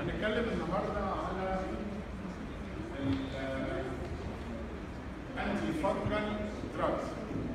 هنتكلم النهارده على الانتي فانجل دراجز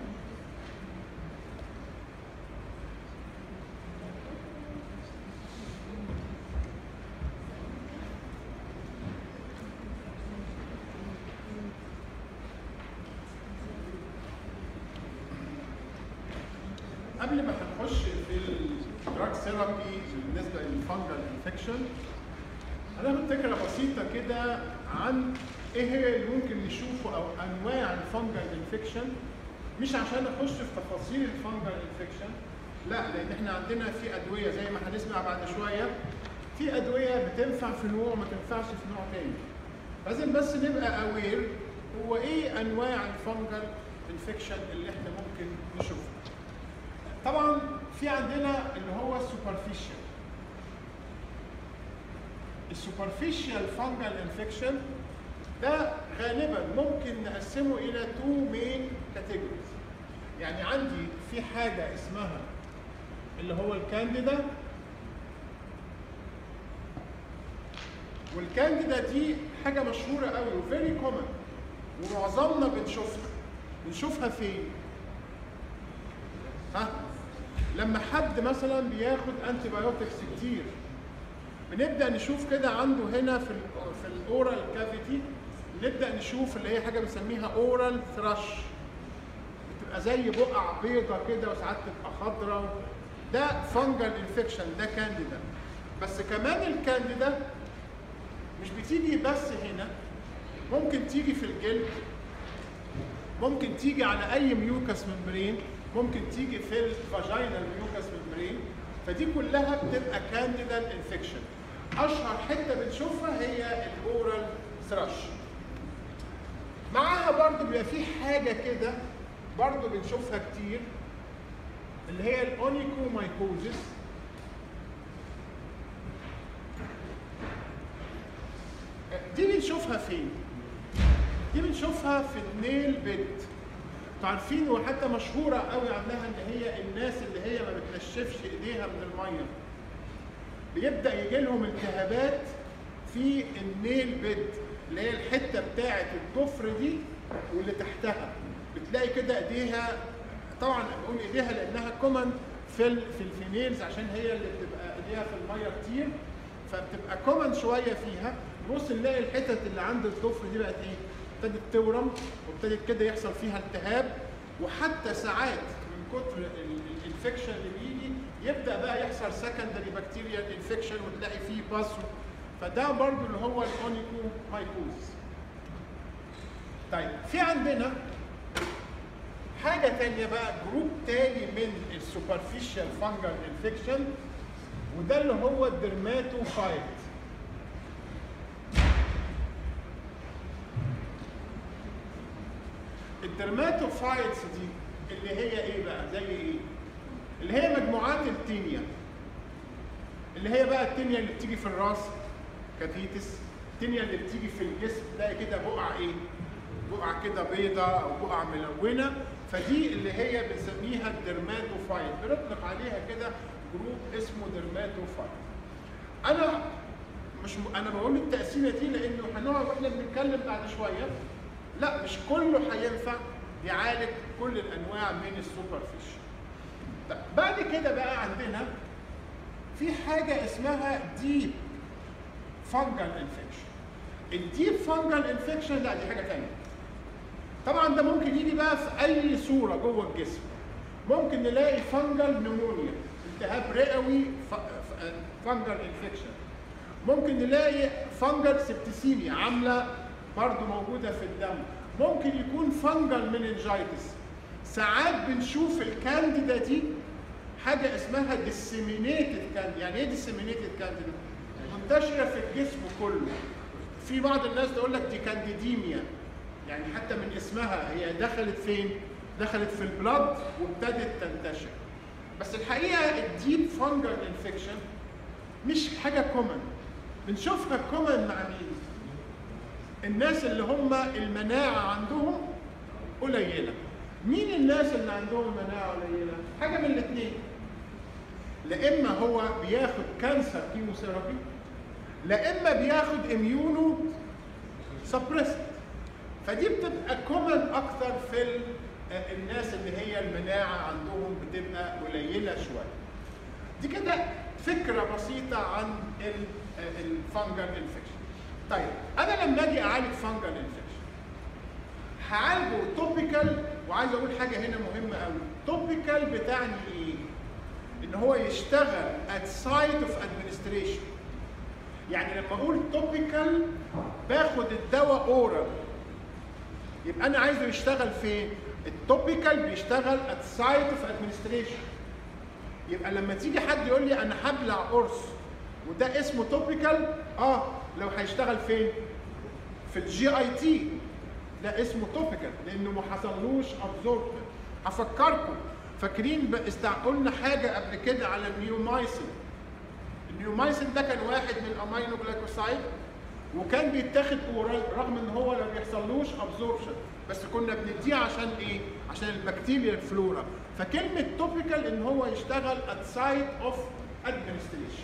قبل ما هنخش في الدراج ثيرابي بالنسبه للفانجل انفكشن هناخد فكره بسيطه كده عن ايه هي اللي ممكن نشوفه او انواع الفانجل انفكشن مش عشان اخش في تفاصيل الفانجل انفكشن لا لان احنا عندنا في ادويه زي ما هنسمع بعد شويه في ادويه بتنفع في نوع ما تنفعش في نوع تاني لازم بس نبقى اوير هو ايه انواع الفانجل انفكشن اللي احنا ممكن نشوفها طبعا في عندنا اللي هو السوبرفيشال السوبرفيشال فانجل انفكشن ده غالبا ممكن نقسمه الى تو مين كاتيجوريز يعني عندي في حاجه اسمها اللي هو الكانديدا والكانديدا دي حاجه مشهوره قوي وفيري كومن ومعظمنا بنشوفها بنشوفها فين ها لما حد مثلا بياخد انتي بايوتكس كتير بنبدا نشوف كده عنده هنا في ال في الاورال كافيتي نبدا نشوف اللي هي حاجه بنسميها اورال ثراش بتبقى زي بقع بيضه كده وساعات تبقى خضراء ده فانجل انفكشن ده كانديدا بس كمان الكانديدا مش بتيجي بس هنا ممكن تيجي في الجلد ممكن تيجي على اي ميوكس ممبرين ممكن تيجي في الفاجينال ميوكس ممبرين فدي كلها بتبقى كانديدال انفكشن اشهر حته بنشوفها هي الاورال ثراش معاها برضو بيبقى في حاجه كده برضو بنشوفها كتير اللي هي الاونيكومايكوزيس دي بنشوفها فين؟ دي بنشوفها في النيل بيد انتوا عارفين وحتى مشهوره قوي عنها ان هي الناس اللي هي ما بتنشفش ايديها من الميه بيبدا يجي لهم التهابات في النيل بيد اللي هي الحته بتاعه الضفر دي واللي تحتها بتلاقي كده ايديها طبعا بقول ايديها لانها كومن في ال في الفيميلز عشان هي اللي بتبقى ايديها في الميه كتير فبتبقى كومن شويه فيها نبص نلاقي الحتت اللي عند الضفر دي بقت ايه؟ ابتدت تورم وابتدت كده يحصل فيها التهاب وحتى ساعات من كتر الانفكشن اللي بيجي يبدا بقى يحصل سكندري بكتيريال انفكشن وتلاقي فيه باسو فده برضو اللي هو الاونيكو مايكوز طيب في عندنا حاجة تانية بقى جروب تاني من السوبرفيشال فانجل انفكشن وده اللي هو الدرماتوفايت الدرماتوفايتس دي اللي هي ايه بقى زي ايه اللي هي مجموعات التينيا اللي هي بقى التينيا اللي بتيجي في الراس كافيتس التينيا اللي بتيجي في الجسم تلاقي كده بقع ايه بقع كده بيضة او بقع ملونة فدي اللي هي بنسميها الدرماتوفايت بنطلق عليها كده جروب اسمه درماتوفايت انا مش م... انا بقول التقسيمه دي لانه هنقعد واحنا بنتكلم بعد شويه لا مش كله هينفع يعالج كل الانواع من السوبرفيش بعد كده بقى عندنا في حاجه اسمها ديب فانجل انفكشن الديب فانجل انفكشن لا دي حاجه ثانيه طبعا ده ممكن يجي بقى في اي صوره جوه الجسم ممكن نلاقي فانجل نمونيا التهاب رئوي فانجل انفكشن ممكن نلاقي فانجل سبتسيميا عامله برضه موجوده في الدم ممكن يكون فانجل مننجايتس ساعات بنشوف الكانديدا دي حاجه اسمها ديسيمينيتد كانديدا يعني ايه ديسيمينيتد كانديدا منتشره في الجسم كله في بعض الناس تقول لك دي كانديديميا يعني حتى من اسمها هي دخلت فين دخلت في البلد وابتدت تنتشر بس الحقيقه الديب فانجل انفكشن مش حاجه كومن بنشوفها كومن مع مين الناس اللي هم المناعه عندهم قليله مين الناس اللي عندهم مناعه قليله حاجه من الاثنين لا اما هو بياخد كانسر كيموثيرابي لا اما بياخد اميونو سبريست فدي بتبقى كومن اكتر في ال- آه، الناس اللي هي المناعه عندهم بتبقى قليله شويه دي كده فكره بسيطه عن الفانجل انفكشن طيب انا لما اجي اعالج فانجل انفكشن هعالجه توبيكال وعايز اقول حاجه هنا مهمه قوي توبيكال بتعني ايه ان هو يشتغل at site of administration يعني لما اقول توبيكال باخد الدواء اورال يبقى انا عايزه يشتغل فين التوبيكال بيشتغل at site of administration يبقى لما تيجي حد يقول لي انا هبلع قرص وده اسمه توبيكال اه لو هيشتغل فين في الجي اي تي ده اسمه توبيكال لانه ما حصلوش ابزوربشن هفكركم فاكرين ب- استع... قلنا حاجه قبل كده على النيومايسين النيومايسين ده كان واحد من الامينو جلايكوسايد وكان بيتاخد اورال رغم ان هو ما بيحصلوش ابزوربشن بس كنا بنديه عشان ايه؟ عشان البكتيريا الفلورا فكلمه توبيكال ان هو يشتغل at site of administration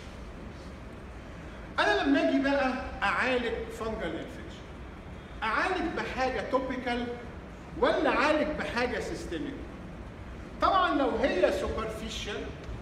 انا لما اجي بقى اعالج فانجل انفكشن اعالج بحاجه توبيكال ولا اعالج بحاجه سيستميك طبعا لو هي سوبرفيشال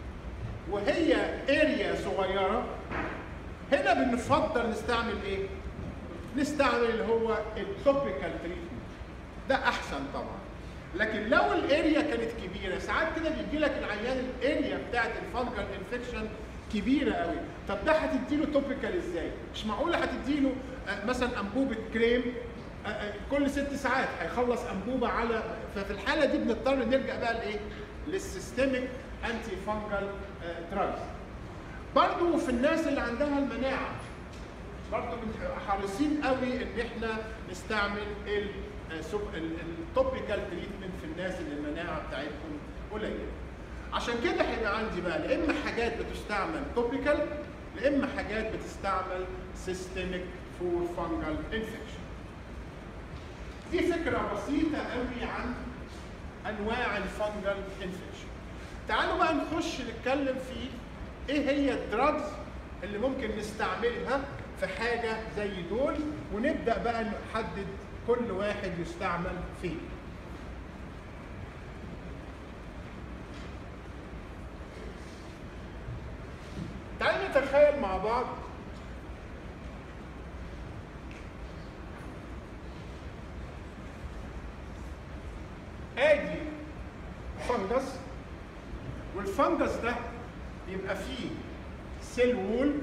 وهي اريا صغيره هنا بنفضل نستعمل ايه نستعمل اللي هو التوبيكال تريتمنت ده احسن طبعا لكن لو الاريا كانت كبيره ساعات كده بيجي لك العيان الاريا بتاعت الفانجل انفكشن كبيره قوي طب ده هتديله توبيكال ازاي مش معقوله هتديله آه، مثلا انبوبه كريم آه، آه، كل ست ساعات هيخلص انبوبه على ففي الحاله دي بنضطر نرجع بقى لايه للسيستميك انتي فانجل دراجز برضو في الناس اللي عندها المناعه برضه بنبقى حريصين قوي ان احنا نستعمل التوبيكال تريتمنت في الناس اللي المناعه بتاعتهم قليله. عشان كده هيبقى عندي بقى لا اما حاجات بتستعمل توبيكال لا اما حاجات بتستعمل سيستميك فور فانجل انفكشن. دي فكره بسيطه قوي عن انواع الفانجل انفكشن. تعالوا بقى نخش نتكلم في ايه هي الدراجز اللي ممكن نستعملها في حاجه زي دول ونبدا بقى نحدد كل واحد يستعمل فين. تعالوا نتخيل مع بعض ادي فنجس والفنجس ده يبقى فيه سيل وول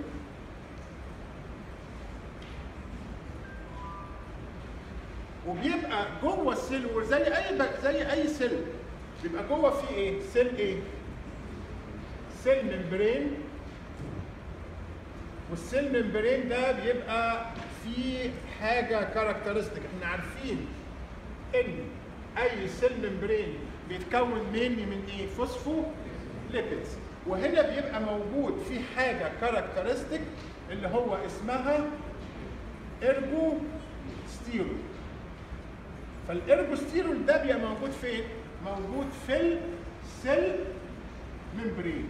وبيبقى جوه السيل وول زي اي بك- زي اي سيل بيبقى جوه فيه ايه؟ سيل ايه؟ سيل ممبرين والسيل ممبرين ده بيبقى فيه حاجه كاركترستيك احنا عارفين ان اي سيل ممبرين بيتكون مني من ايه؟ فوسفو ليبيدز وهنا بيبقى موجود في حاجه كاركترستيك اللي هو اسمها ارجو ستيرول فالارجوستيرول ده بيبقى موجود فين؟ موجود في السيل ممبرين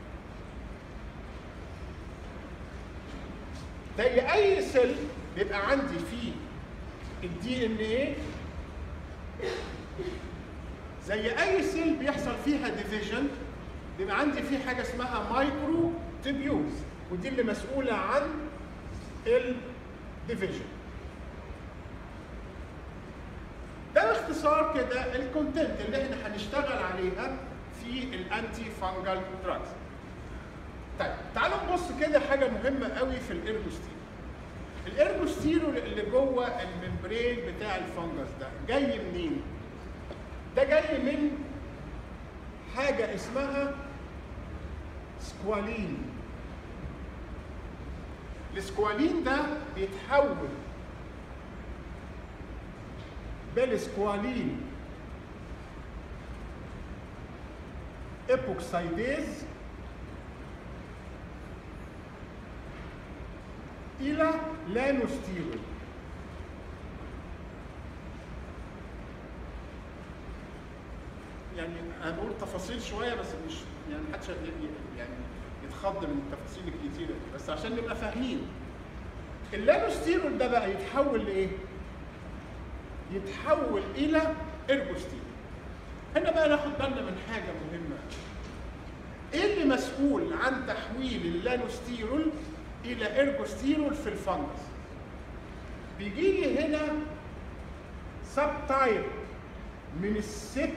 زي اي سيل بيبقى عندي فيه الدي ان ايه زي اي سيل بيحصل فيها ديفيجن بيبقى عندي فيه حاجه اسمها مايكرو تيبيولز ودي اللي مسؤوله عن الديفيجن ده باختصار كده الكونتنت اللي احنا هنشتغل عليها في الانتي فانجل دراجز طيب تعالوا نبص كده حاجه مهمه قوي في الارجوستيرول الارجوستيرول اللي جوه الممبرين بتاع الفنجس ده جاي منين ده جاي من حاجه اسمها سكوالين السكوالين ده بيتحول بالسكوالين ايبوكسايديز الى لانوستيرول يعني هنقول تفاصيل شويه بس مش يعني محدش يعني يتخض من التفاصيل الكتيره دي بس عشان نبقى فاهمين اللانوستيرول ده بقى يتحول لايه؟ يتحول الى ارجوستيرول هنا بقى ناخد بالنا من حاجه مهمه ايه اللي مسؤول عن تحويل اللانوستيرول الى ارجوستيرول في الفنجس بيجي لي هنا سب تايب من السب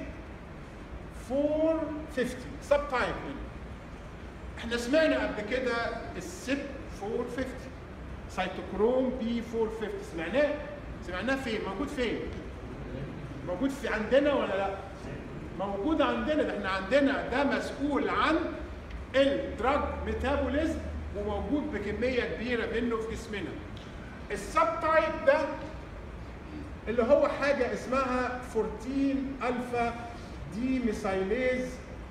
450 سب تايب هنا احنا سمعنا قبل كده السب 450 سيتوكروم بي 450 سمعناه سمعناه فين موجود فين موجود في عندنا ولا لا موجود عندنا ده احنا عندنا ده مسؤول عن الدراج ميتابوليزم وموجود بكميه كبيره منه في جسمنا السب تايب ده اللي هو حاجه اسمها 14 الفا دي ميثايليز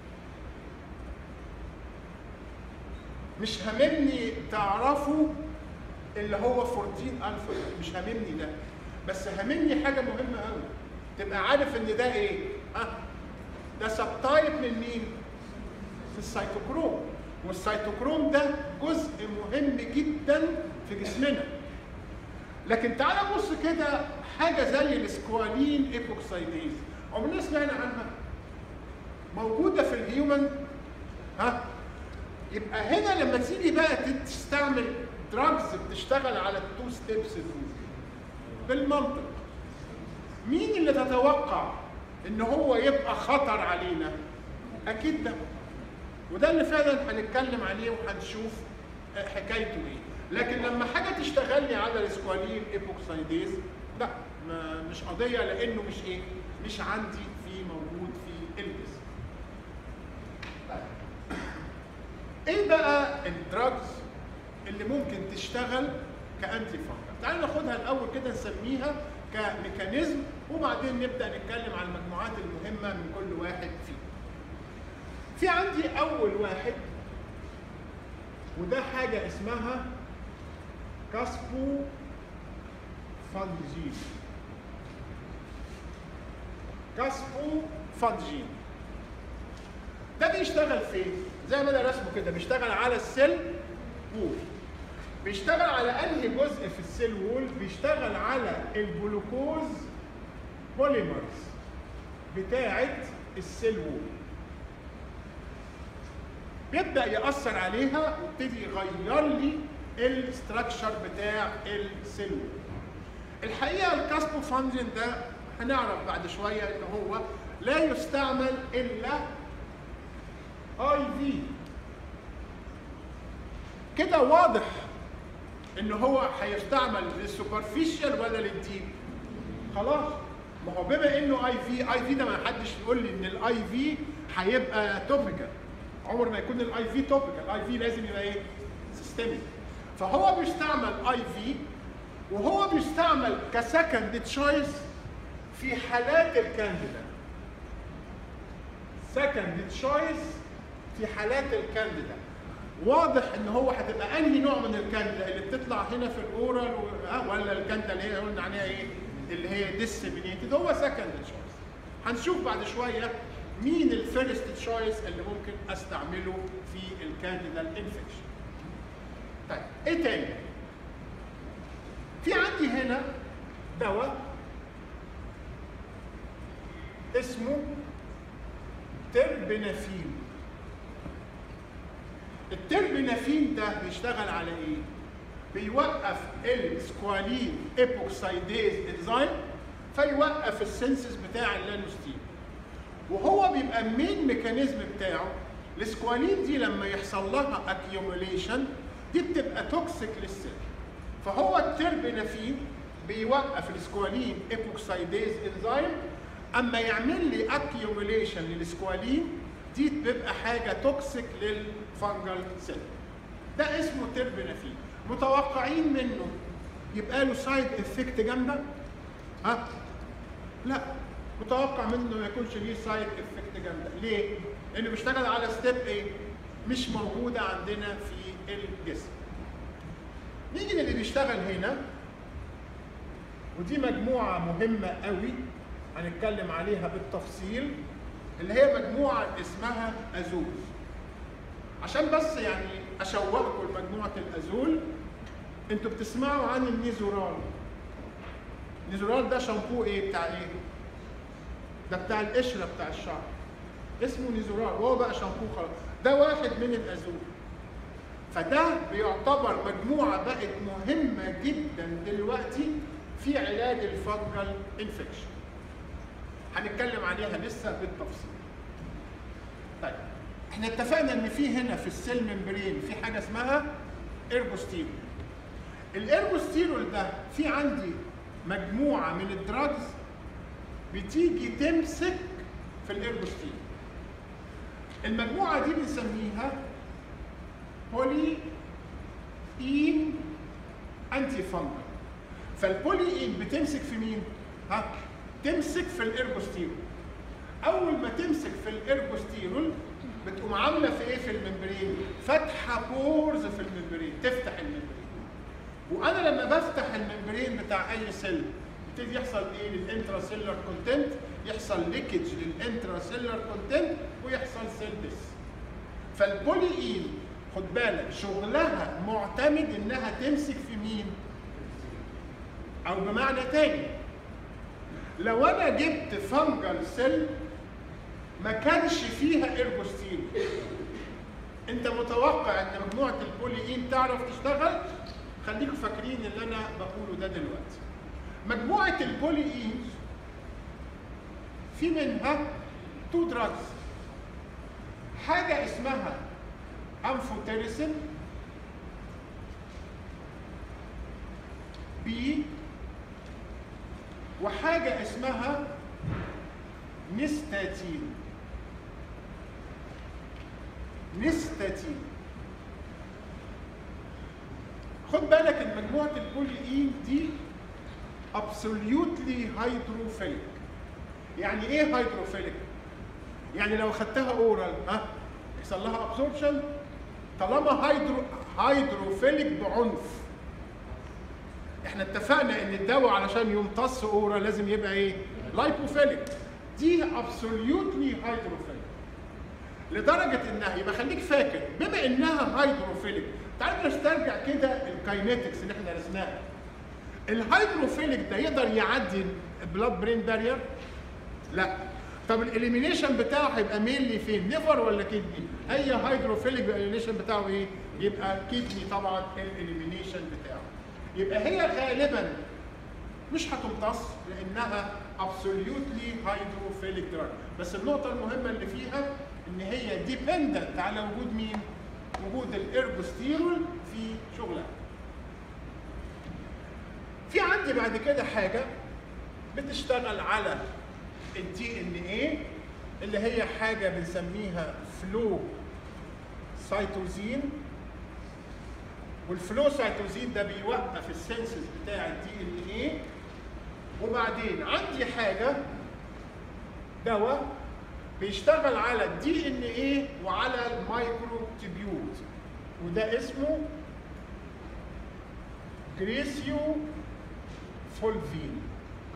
مش هاممني تعرفوا اللي هو 14 الفا مش هاممني ده بس هاممني حاجه مهمه قوي تبقى عارف ان ده ايه ها ده سب تايب من مين في السيتوكروم والسيتوكروم ده جزء مهم جدا في جسمنا لكن تعال بص كده حاجه زي الاسكوالين ايبوكسيديز عمرنا سمعنا عنها موجوده في الهيومن ها يبقى هنا لما تيجي بقى تستعمل دراجز بتشتغل على التو ستيبس دول بالمنطق مين اللي تتوقع ان هو يبقى خطر علينا اكيد ده وده اللي فعلا هنتكلم عليه وهنشوف حكايته ايه لكن لما حاجه تشتغل لي على الاسكوالين ايبوكسيديز لا ما مش قضيه لانه مش ايه مش عندي في موجود في الجسم ايه بقى الدراجز اللي ممكن تشتغل كانتي فانجل تعالوا ناخدها الاول كده نسميها كميكانيزم وبعدين نبدا نتكلم عن المجموعات المهمه من كل واحد فيه في عندي اول واحد وده حاجه اسمها كاسبو فانجين كاسبو فانجين ده بيشتغل فين؟ زي ما انا رسمه كده بيشتغل على السيل وول بيشتغل على انهي جزء في السيل وول؟ بيشتغل على الجلوكوز بوليمرز بتاعه السيل وول بيبدا ياثر عليها ويبتدي يغير لي الاستراكشر بتاع السيل وول الحقيقه الكاسبوفانجين ده هنعرف بعد شويه ان هو لا يستعمل الا اي في كده واضح ان هو هيستعمل للسوبرفيشال ولا للديب خلاص ما هو بما انه اي في اي في ده ما حدش يقول لي ان الاي في هيبقى توبيكال عمر ما يكون الاي في توبيكال الاي في لازم يبقى ايه سيستميك فهو بيستعمل اي في وهو بيستعمل كسكند تشويس في حالات الكانديدا سكند تشويس في حالات الكانديدا واضح ان هو هتبقى انهي نوع من الكانديدا اللي بتطلع هنا في الاورال ولا الكانديدا اللي هي قلنا عليها ايه اللي هي ديسيمينيتد هو سكند تشويس هنشوف بعد شويه مين الفيرست تشويس اللي ممكن استعمله في الكانديدا انفكشن طيب ايه تاني في عندي هنا دواء اسمه تربنافين التربنافين ده بيشتغل على ايه؟ بيوقف السكوالين ايبوكسيديز انزيم فيوقف السنسز بتاع اللانوستين وهو بيبقى المين ميكانيزم بتاعه السكوالين دي لما يحصل لها اكيوميليشن دي بتبقى توكسيك للسيل فهو التربنافين بيوقف السكوالين ايبوكسيديز انزيم اما يعمل لي اكيوميليشن للسكوالين دي بتبقى حاجه توكسيك للفانجل سيل ده اسمه تربنافين متوقعين منه يبقى له سايد افكت جامده ها لا متوقع منه ما يكونش ليه سايد افكت جامده ليه لانه بيشتغل على ستيب ايه مش موجوده عندنا في الجسم نيجي للي بيشتغل هنا ودي مجموعه مهمه قوي هنتكلم عليها بالتفصيل اللي هي مجموعه اسمها ازول عشان بس يعني اشوقكم لمجموعه الازول انتوا بتسمعوا عن النيزورال النيزورال ده شامبو ايه بتاع ايه ده بتاع القشره بتاع الشعر اسمه نيزورال وهو بقى شامبو خلاص ده واحد من الازول فده بيعتبر مجموعه بقت مهمه جدا دلوقتي في علاج الفنجل انفكشن هنتكلم عليها لسه بالتفصيل طيب احنا اتفقنا ان في هنا في السيل ممبرين في حاجه اسمها ارجوستيرول الارجوستيرول ده في عندي مجموعه من الدراجز بتيجي تمسك في الارجوستيرول المجموعه دي بنسميها بولي اين انتي فانجل فالبولي اين بتمسك في مين؟ ها؟ تمسك في الارجوستيرول اول ما تمسك في الارجوستيرول بتقوم عامله في ايه في الممبرين؟ فاتحه بورز في الممبرين تفتح الممبرين وانا لما بفتح الممبرين بتاع اي سيل يبتدي يحصل ايه للانترا سيلر كونتنت يحصل ليكج للانترا سيلر كونتنت ويحصل سيل ديس فالبوليين خد بالك شغلها معتمد انها تمسك في مين او بمعنى تاني لو انا جبت فنجل سيل ما كانش فيها ارجوستين انت متوقع ان مجموعه البوليين تعرف تشتغل خليكم فاكرين اللي انا بقوله ده دلوقتي مجموعه البوليين في منها تو دراجز حاجه اسمها امفوتيريسين بي وحاجه اسمها نستاتين نستاتين خد بالك ان مجموعه البوليين دي ابسوليوتلي هيدروفيليك يعني ايه هيدروفيليك يعني لو خدتها اورال ها يحصل لها ابسوربشن طالما هيدرو هيدروفيليك بعنف احنا اتفقنا ان الدواء علشان يمتص اورال لازم يبقى ايه لايبوفيليك دي ابسوليوتلي هيدروفيليك لدرجه انها يبقى خليك فاكر بما انها هيدروفيليك تعال نسترجع كده الكاينetics اللي احنا درسناها الهيدروفيليك ده يقدر يعدي البلاد برين بارير لا طب الاليمينيشن بتاعه هيبقى مينلي فين ليفر ولا كدني اي هيدروفيليك الاليمينيشن بتاعه ايه يبقى كدني طبعا الاليمينيشن بتاعه يبقى هي غالبا مش هتمتص لانها ابسوليوتلي هيدروفيليك دراج بس النقطه المهمه اللي فيها ان هي ديبندنت على وجود مين وجود الارجوستيرول في شغلها في عندي بعد كده حاجه بتشتغل على الدي ان ايه اللي هي حاجه بنسميها فلو سيتوزين والفلو سيتوزين ده بيوقف السنسز بتاع الدي ان ايه وبعدين عندي حاجه دواء بيشتغل على الدي ان ايه وعلى المايكرو تيبيوت وده اسمه جريسيو فولفين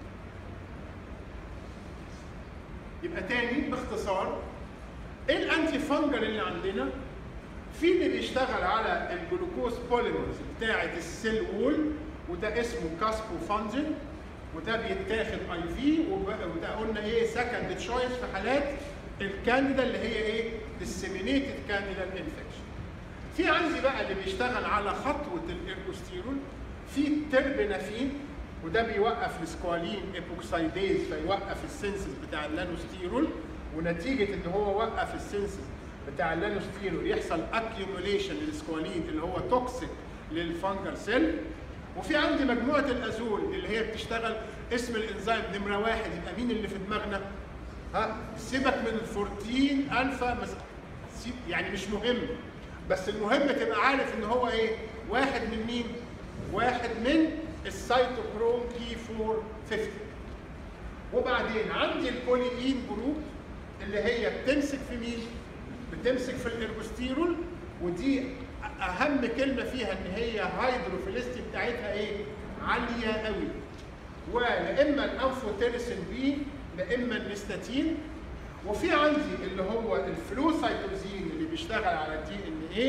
يبقى تاني باختصار ايه الانتي فانجل اللي عندنا في اللي بيشتغل على الجلوكوز بوليمرز بتاعه السيل وول وده اسمه كاسبو فانجين وده بيتاخد اي في وده قلنا ايه سكند تشويس في حالات الكانديدا اللي هي ايه ديسيمينيتد كانديدا انفكشن في عندي بقى اللي بيشتغل على خطوه الارجوستيرول في تربنافين وده بيوقف السكوالين ايبوكسايديز فيوقف السنسز بتاع اللانوستيرول ونتيجه ان هو وقف السنسز بتاع اللانوستيرول يحصل اكيوميليشن للسكوالين اللي هو توكسيك للفانجل سيل وفي عندي مجموعه الازول اللي هي بتشتغل اسم الانزيم نمره واحد يبقى مين اللي في دماغنا؟ ها سيبك من الفورتين الفا مس... يعني مش مهم بس المهم تبقى عارف ان هو ايه؟ واحد من مين؟ واحد من السيتوكروم بي 450 وبعدين عندي البوليين جروب اللي هي بتمسك في مين؟ بتمسك في الارجوستيرول ودي اهم كلمه فيها ان هي هيدروفيلستي بتاعتها ايه؟ عاليه قوي. ولا اما الانفوتيريسين بي لا اما النستاتين وفي عندي اللي هو الفلوسايتوزين اللي بيشتغل على الدي ان ايه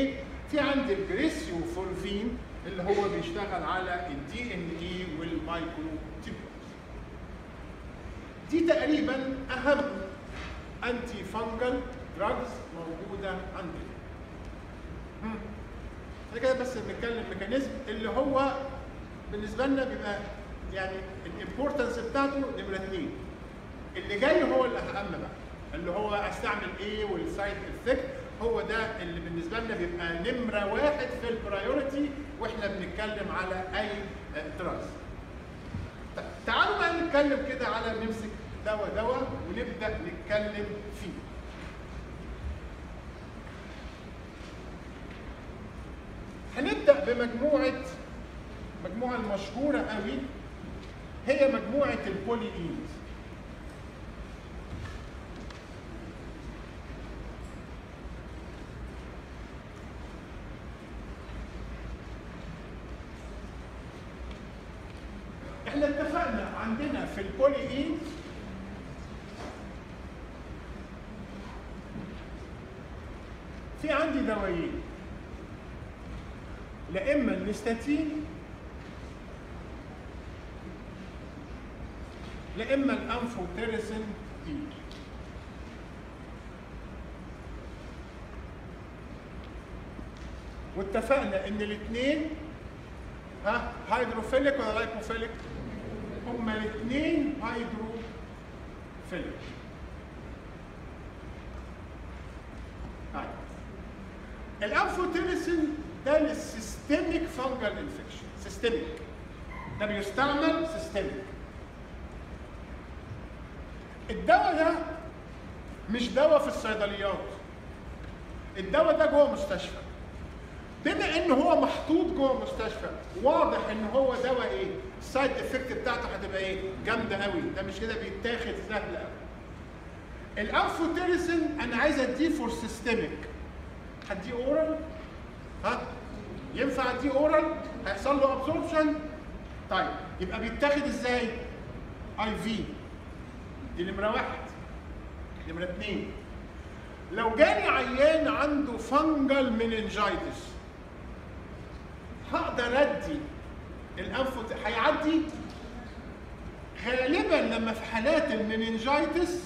في عندي الجريسيو فولفين اللي هو بيشتغل على الدي ان اي والمايكرو تيبولز دي تقريبا اهم انتي فانجل دراجز موجوده عندنا مم. احنا كده بس بنتكلم ميكانيزم اللي هو بالنسبه لنا بيبقى يعني الامبورتنس بتاعته نمره اثنين اللي جاي هو الاهم بقى اللي هو استعمل ايه والسايد افكت هو ده اللي بالنسبه لنا بيبقى نمره واحد في البرايورتي واحنا بنتكلم على اي دراس تعالوا بقى نتكلم كده على نمسك دواء دواء ونبدا نتكلم فيه هنبدا بمجموعه مجموعه المشهوره قوي هي مجموعه البوليئينز احنا اتفقنا عندنا في البوليئينز في عندي دوايين لا اما النستاتين لا اما الانفوتيرسين اي واتفقنا ان الاثنين ها هيدروفيليك ولا لايبوفيليك؟ هما الاثنين هيدروفيليك طيب الانفوتيرسين ده للسيستميك فانجل انفكشن سيستميك ده بيستعمل سيستميك الدواء ده مش دواء في الصيدليات الدواء ده جوه مستشفى بما ان هو محطوط جوه مستشفى واضح ان هو دواء ايه السايد افكت بتاعته هتبقى ايه جامده قوي ده مش كده بيتاخد سهل قوي الانفوتيرسين انا عايز اديه فور سيستميك هديه اورال ها ينفع اديه اورال هيحصل له ابسوربشن طيب يبقى بيتاخد ازاي اي في دي نمره واحد نمره اثنين لو جاني عيان عنده فانجل مننجايتس هقدر ادي الانفو هيعدي غالبا لما في حالات المننجايتس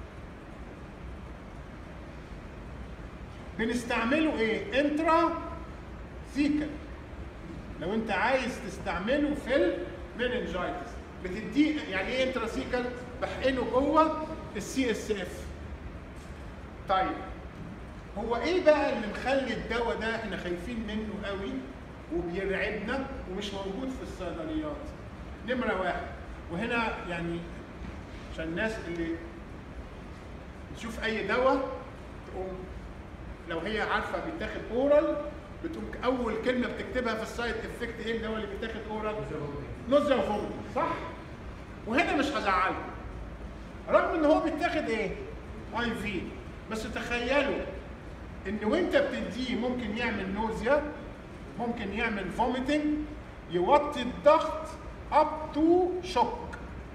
بنستعمله ايه؟ انترا ثيكال لو انت عايز تستعمله في المننجايتس بتديه يعني ايه انترا ثيكال؟ بحقنه جوه السي اس اف طيب هو ايه بقى اللي مخلي الدواء ده احنا خايفين منه قوي وبيرعبنا ومش موجود في الصيدليات نمره واحد وهنا يعني عشان الناس اللي تشوف اي دواء تقوم لو هي عارفه بيتاخد اورال بتقوم اول كلمه بتكتبها في السايد افكت ايه الدواء اللي بيتاخد اورال؟ نزله وفومت صح؟ وهنا مش هزعلكم رغم ان هو بيتاخد ايه؟ اي في بس تخيلوا ان وانت بتديه ممكن يعمل نوزيا ممكن يعمل فوميتنج يوطي الضغط اب تو شوك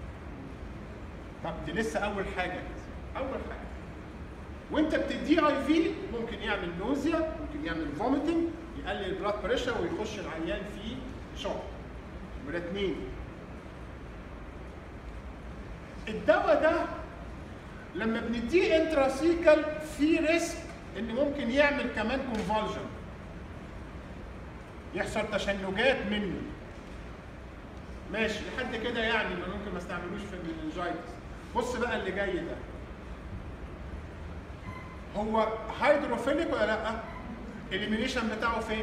طب دي لسه اول حاجه اول حاجه وانت بتديه اي في ممكن يعمل نوزيا ممكن يعمل فوميتنج يقلل البلاد بريشر ويخش العيان في شوك نمره اثنين الدواء ده لما بنديه انتراسيكال في ريسك ان ممكن يعمل كمان كونفالجن يحصل تشنجات منه ماشي لحد كده يعني ما ممكن ما استعملوش في المننجايتس بص بقى اللي جاي ده هو هيدروفيليك ولا لا؟ الاليمينيشن بتاعه فين؟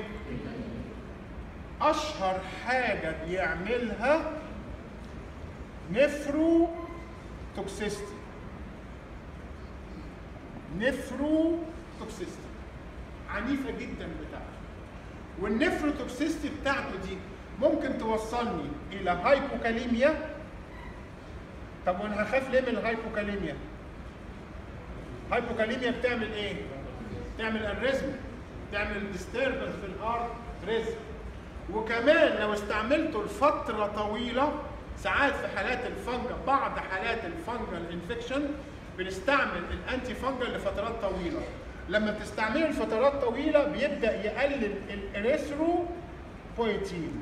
اشهر حاجه بيعملها نفرو توكسيستي نفرو توكسيستي عنيفه جدا بتاعته والنفرو توكسيستي بتاعته دي ممكن توصلني الى هايبوكاليميا طب وانا هخاف ليه من الهايبوكاليميا؟ هايبوكاليميا بتعمل ايه؟ بتعمل الريزم تعمل ديستربنس في الهارت ريزم وكمان لو استعملته لفتره طويله ساعات في حالات الفنجل بعض حالات الفنجل انفكشن بنستعمل الانتي فنجل لفترات طويله لما بتستعمله لفترات طويله بيبدا يقلل الاريثروبويتين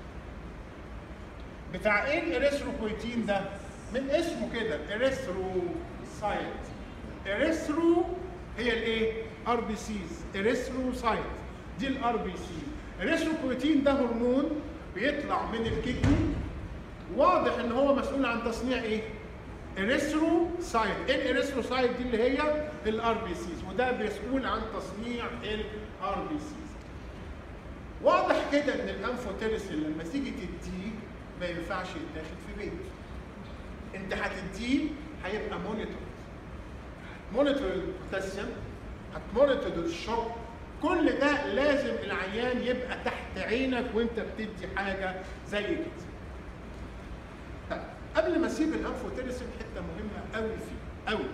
بتاع ايه الاريثروبويتين ده؟ من اسمه كده اريثروسايت اريثرو هي الايه؟ ار بي سيز اريثروسايت دي الار بي سي الاريثروبويتين ده هرمون بيطلع من الكدني واضح ان هو مسؤول عن تصنيع ايه؟ اريثروسايت ايه الاريثروسايت دي اللي هي الار بي سيز وده مسؤول عن تصنيع الار بي سيز واضح كده ان الانفوتيرسين لما تيجي تديه ما ينفعش يتاخد في بيت انت هتديه هيبقى مونيتور مونيتور البوتاسيوم هتمونيتور الشوك كل ده لازم العيان يبقى تحت عينك وانت بتدي حاجه زي كده طيب، قبل ما اسيب الانفوتيرسين حته مهمه قوي فيه قوي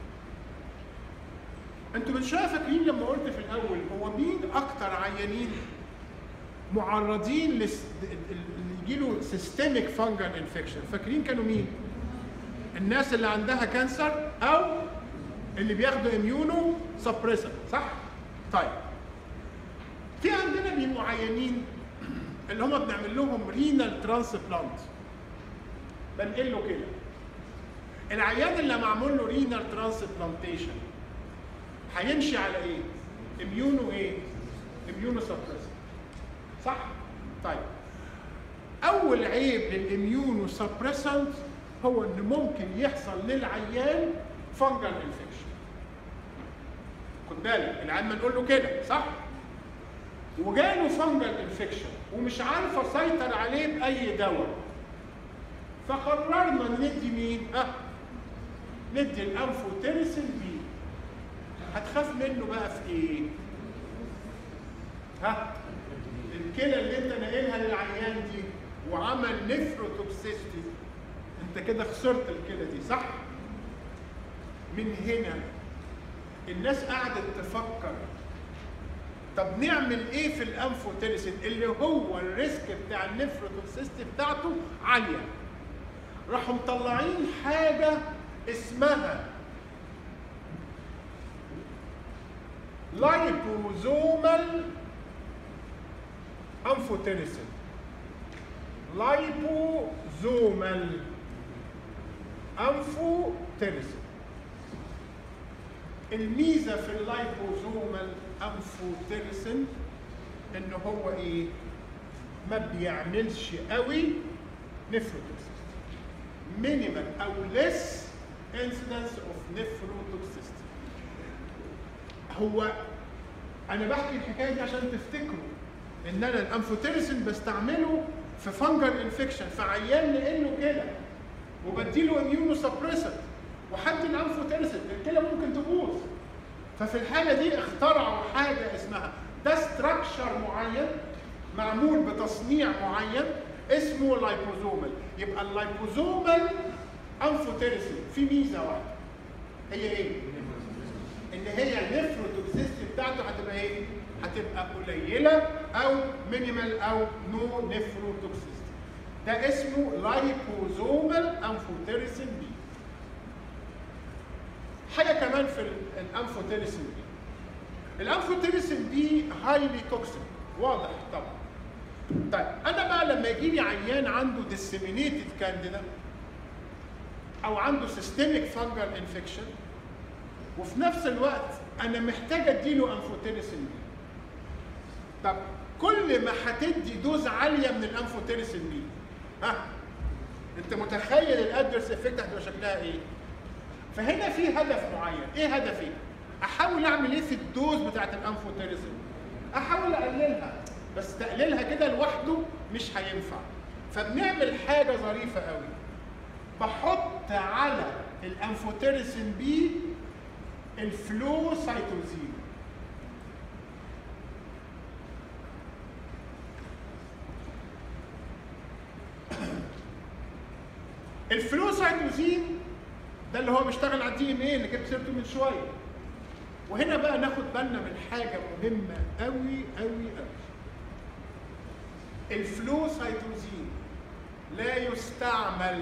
انتوا من شويه فاكرين لما قلت في الاول هو مين اكتر عيانين معرضين لس... اللي يجيله سيستميك فانجل انفكشن فاكرين كانوا مين الناس اللي عندها كانسر او اللي بياخدوا اميونو سبريسر صح طيب في عندنا بيبقوا عيانين اللي هم بنعمل لهم رينال ترانسبلانت بنقل له كده العيان اللي معمول له رينال ترانسبلانتيشن هيمشي على ايه؟ اميونو ايه؟ اميونو سبريسر صح؟ طيب اول عيب للاميونو سبريسنت هو ان ممكن يحصل للعيان فانجل انفكشن خد بالك العيان بنقول له كده صح؟ وجاله فانجل انفكشن ومش عارف اسيطر عليه باي دواء فقررنا ندي مين؟ ها؟ ندي الانفوتيرسين بي هتخاف منه بقى في ايه؟ ها؟ الكلى اللي انت ناقلها للعيان دي وعمل نفروتوكسيستي انت كده خسرت الكلى دي صح؟ من هنا الناس قعدت تفكر طب نعمل ايه في الانفوتيرسين اللي هو الريسك بتاع النفروتوكسيستي بتاعته عاليه راحوا مطلعين حاجه اسمها لايبوزومال انفوتيرسين لايبوزومال انفوتيرسين الميزه في اللايبوزومال انفوتيرسين ان هو ايه ما بيعملش قوي نفروتوكسيس مينيمال او ليس انسيدنس اوف نفروتوكسيستي هو انا بحكي الحكايه دي عشان تفتكروا ان انا الانفوتيرسين بستعمله في فانجل انفكشن في عيان لانه كده وبديله اميونو سبريسنت وحد الانفوتيرسين الكلى ممكن تبوظ ففي الحاله دي اخترعوا حاجه اسمها ده ستراكشر معين معمول بتصنيع معين اسمه لايبوزومال يبقى اللايبوزومال انفوتيرسين في ميزه واحده هي ايه؟ ان هي النفروتوكسيستي بتاعته هتبقى ايه؟ هتبقى قليله او مينيمال او نو نفروتوكسيستي ده اسمه لايبوزومال انفوتيرسين بي حاجه كمان في الانفوتيرسين بي الانفوتيرسين بي هايلي توكسيك واضح طبعا طيب انا بقى لما يجي لي عيان عنده ديسيمينيتد كانديدا او عنده سيستميك فانجل انفكشن وفي نفس الوقت انا محتاج اديله انفوتيرسين بي طب كل ما هتدي دوز عاليه من الانفوتيرسين بي ها انت متخيل الادرس افكت هتبقى شكلها ايه فهنا في هدف معين ايه هدفي احاول اعمل ايه في الدوز بتاعت الانفوتيرسين احاول اقللها بس تقليلها كده لوحده مش هينفع فبنعمل حاجه ظريفه قوي بحط على الانفوتيرسين بي الفلو سيتوزين الفلو سيتوزين ده اللي هو بيشتغل على الدي ان ايه اللي جبت سيرته من شويه وهنا بقى ناخد بالنا من حاجه مهمه قوي قوي قوي الفلو سيتوزين لا يستعمل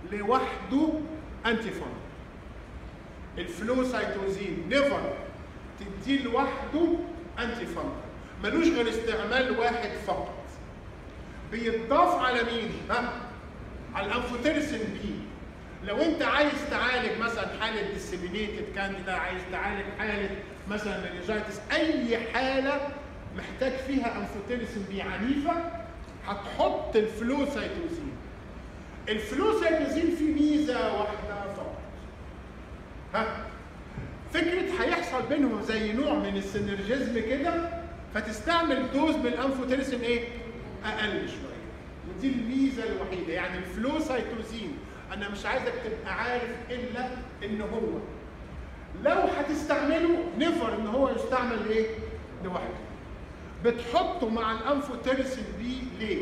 لوحده انتي فانجل الفلو سيتوزين نيفر تديه لوحده انتي فانجل ملوش غير استعمال واحد فقط بيتضاف على مين؟ ها؟ على الانفوتيرسين بي لو انت عايز تعالج مثلا حاله ديسيمينيتد كانديدا عايز تعالج حاله مثلا منجايتس اي حاله محتاج فيها انفوتيرسين بي عنيفه هتحط الفلوسايتوزين الفلوسايتوزين فيه ميزه واحده فقط ها فكره هيحصل بينهم زي نوع من السينرجيزم كده فتستعمل دوز من الانفوتيرسين ايه اقل شويه ودي الميزه الوحيده يعني الفلوسايتوزين انا مش عايزك تبقى عارف الا ان هو لو هتستعمله نفر ان هو يستعمل ايه لوحده بتحطه مع الانفوتيرسين بي ليه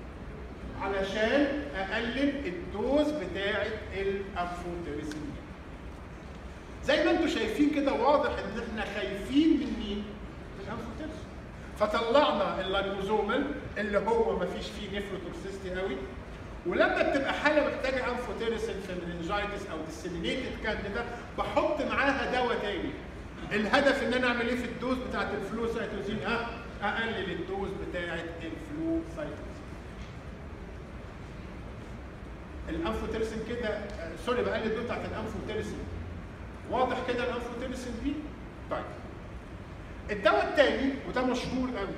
علشان اقلل الدوز بتاعه الانفوتيرسين بي زي ما انتم شايفين كده واضح ان احنا خايفين من مين من الانفوتيرسين فطلعنا اللايبوزومال اللي هو ما فيش فيه نيفروتوكسيستي قوي ولما بتبقى حاله محتاجه انفوتيرسين في المننجايتس او ديسيمينيتد كانديدا بحط معاها دواء تاني الهدف ان انا اعمل ايه في الدوز بتاعت الفلوسايتوزين ها اقلل الدوز بتاعت الفلوسايتوزين الانفوتيرسين كده آه، سوري بقلل الدوز بتاعت الانفوتيرسين واضح كده الانفوتيرسين دي طيب الدواء الثاني وده مشهور قوي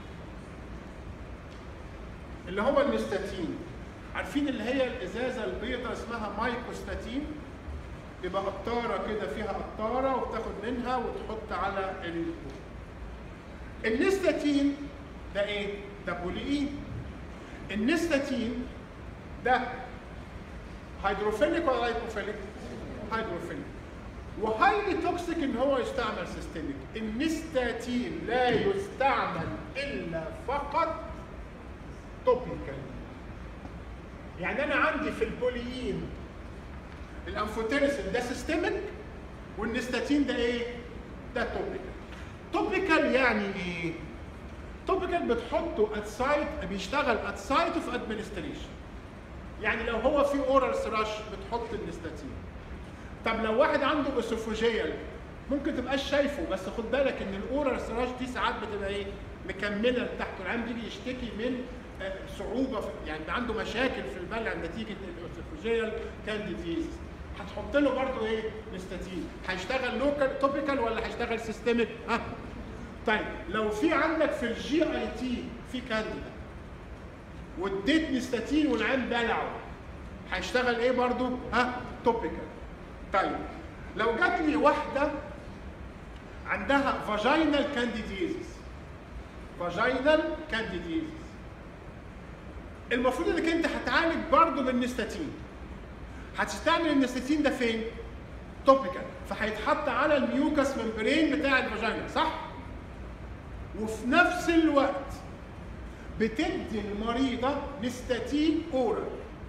اللي هو النستاتين عارفين اللي هي الازازه البيضاء اسمها مايكوستاتين يبقى قطاره كده فيها قطاره وبتاخد منها وتحط على ال النستاتين ده ايه؟ ده بوليين النستاتين ده هيدروفيليك ولا هيدروفيليك؟ هيدروفيليك وهايلي توكسيك ان هو يستعمل سيستميك النستاتين لا يستعمل الا فقط توبيكال يعني انا عندي في البوليين الانفوتيرسين ده سيستميك والنستاتين ده ايه؟ ده توبيكال توبيكال يعني ايه؟ توبيكال بتحطه ات سايت بيشتغل ات سايت اوف ادمنستريشن يعني لو هو في اورال سراش بتحط النستاتين طب لو واحد عنده اسوفوجيال ممكن تبقاش شايفه بس خد بالك ان الاورال سراش دي ساعات بتبقى ايه مكمله لتحت العيان بيجي يشتكي من آه، صعوبه في يعني عنده مشاكل في البلع نتيجه الاسوفوجيال كانديديز هتحط له برضه ايه نستاتين هيشتغل لوكال توبيكال ولا هيشتغل سيستميك ها طيب لو في عندك في الجي اي تي في كانديدا واديت نستاتين والعين بلعه هيشتغل ايه برضو ها توبيكال طيب لو جات لي واحده عندها فاجينال كانديديزيس فاجينال كانديديزيس المفروض انك انت هتعالج برضو بالنستاتين هتستعمل النستاتين ده فين توبيكال فهيتحط على الميوكس ممبرين بتاع الفاجينا صح وفي نفس الوقت بتدي المريضه نستاتين اورال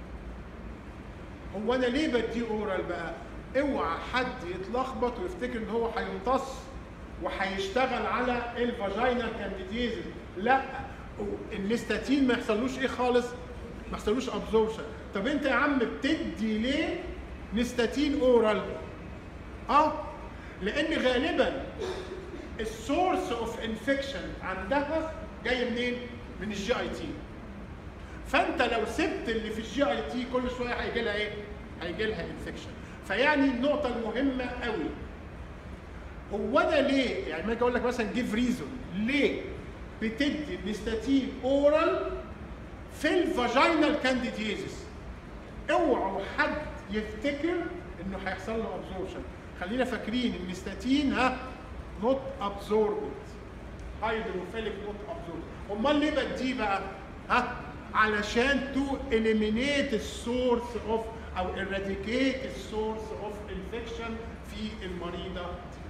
هو انا ليه بديه اورال بقى اوعى حد يتلخبط ويفتكر ان هو هيمتص وهيشتغل على الفاجينا كانديديزم لا النستاتين ما يحصلوش ايه خالص ما يحصلوش ابزوربشن طب انت يا عم بتدي ليه نستاتين اورال اه لان غالبا السورس اوف انفكشن عندها جاي منين من الجي اي تي فانت لو سبت اللي في الجي اي تي كل شويه هيجي لها ايه هيجي لها انفكشن فيعني النقطه المهمه قوي هو انا ليه يعني ما اجي اقول لك مثلا جيف ريزون ليه بتدي النستاتين اورال في الفاجينال كانديديزيس اوعوا حد يفتكر انه هيحصل له ابزوربشن خلينا فاكرين النستاتين ها نوت ابزوربد هيدروفيليك نوت ابزوربد امال ليه بديه بقى ها علشان تو eliminate السورس اوف او eradicate السورس اوف انفكشن في المريضه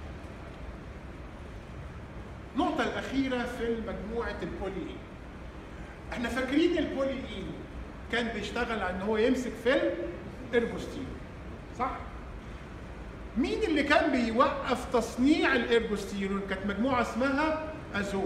النقطة الأخيرة في مجموعة البوليين. احنا فاكرين البوليين كان بيشتغل على ان هو يمسك في الاربوستين صح؟ مين اللي كان بيوقف تصنيع الاربوستيرون؟ كانت مجموعة اسمها ازول.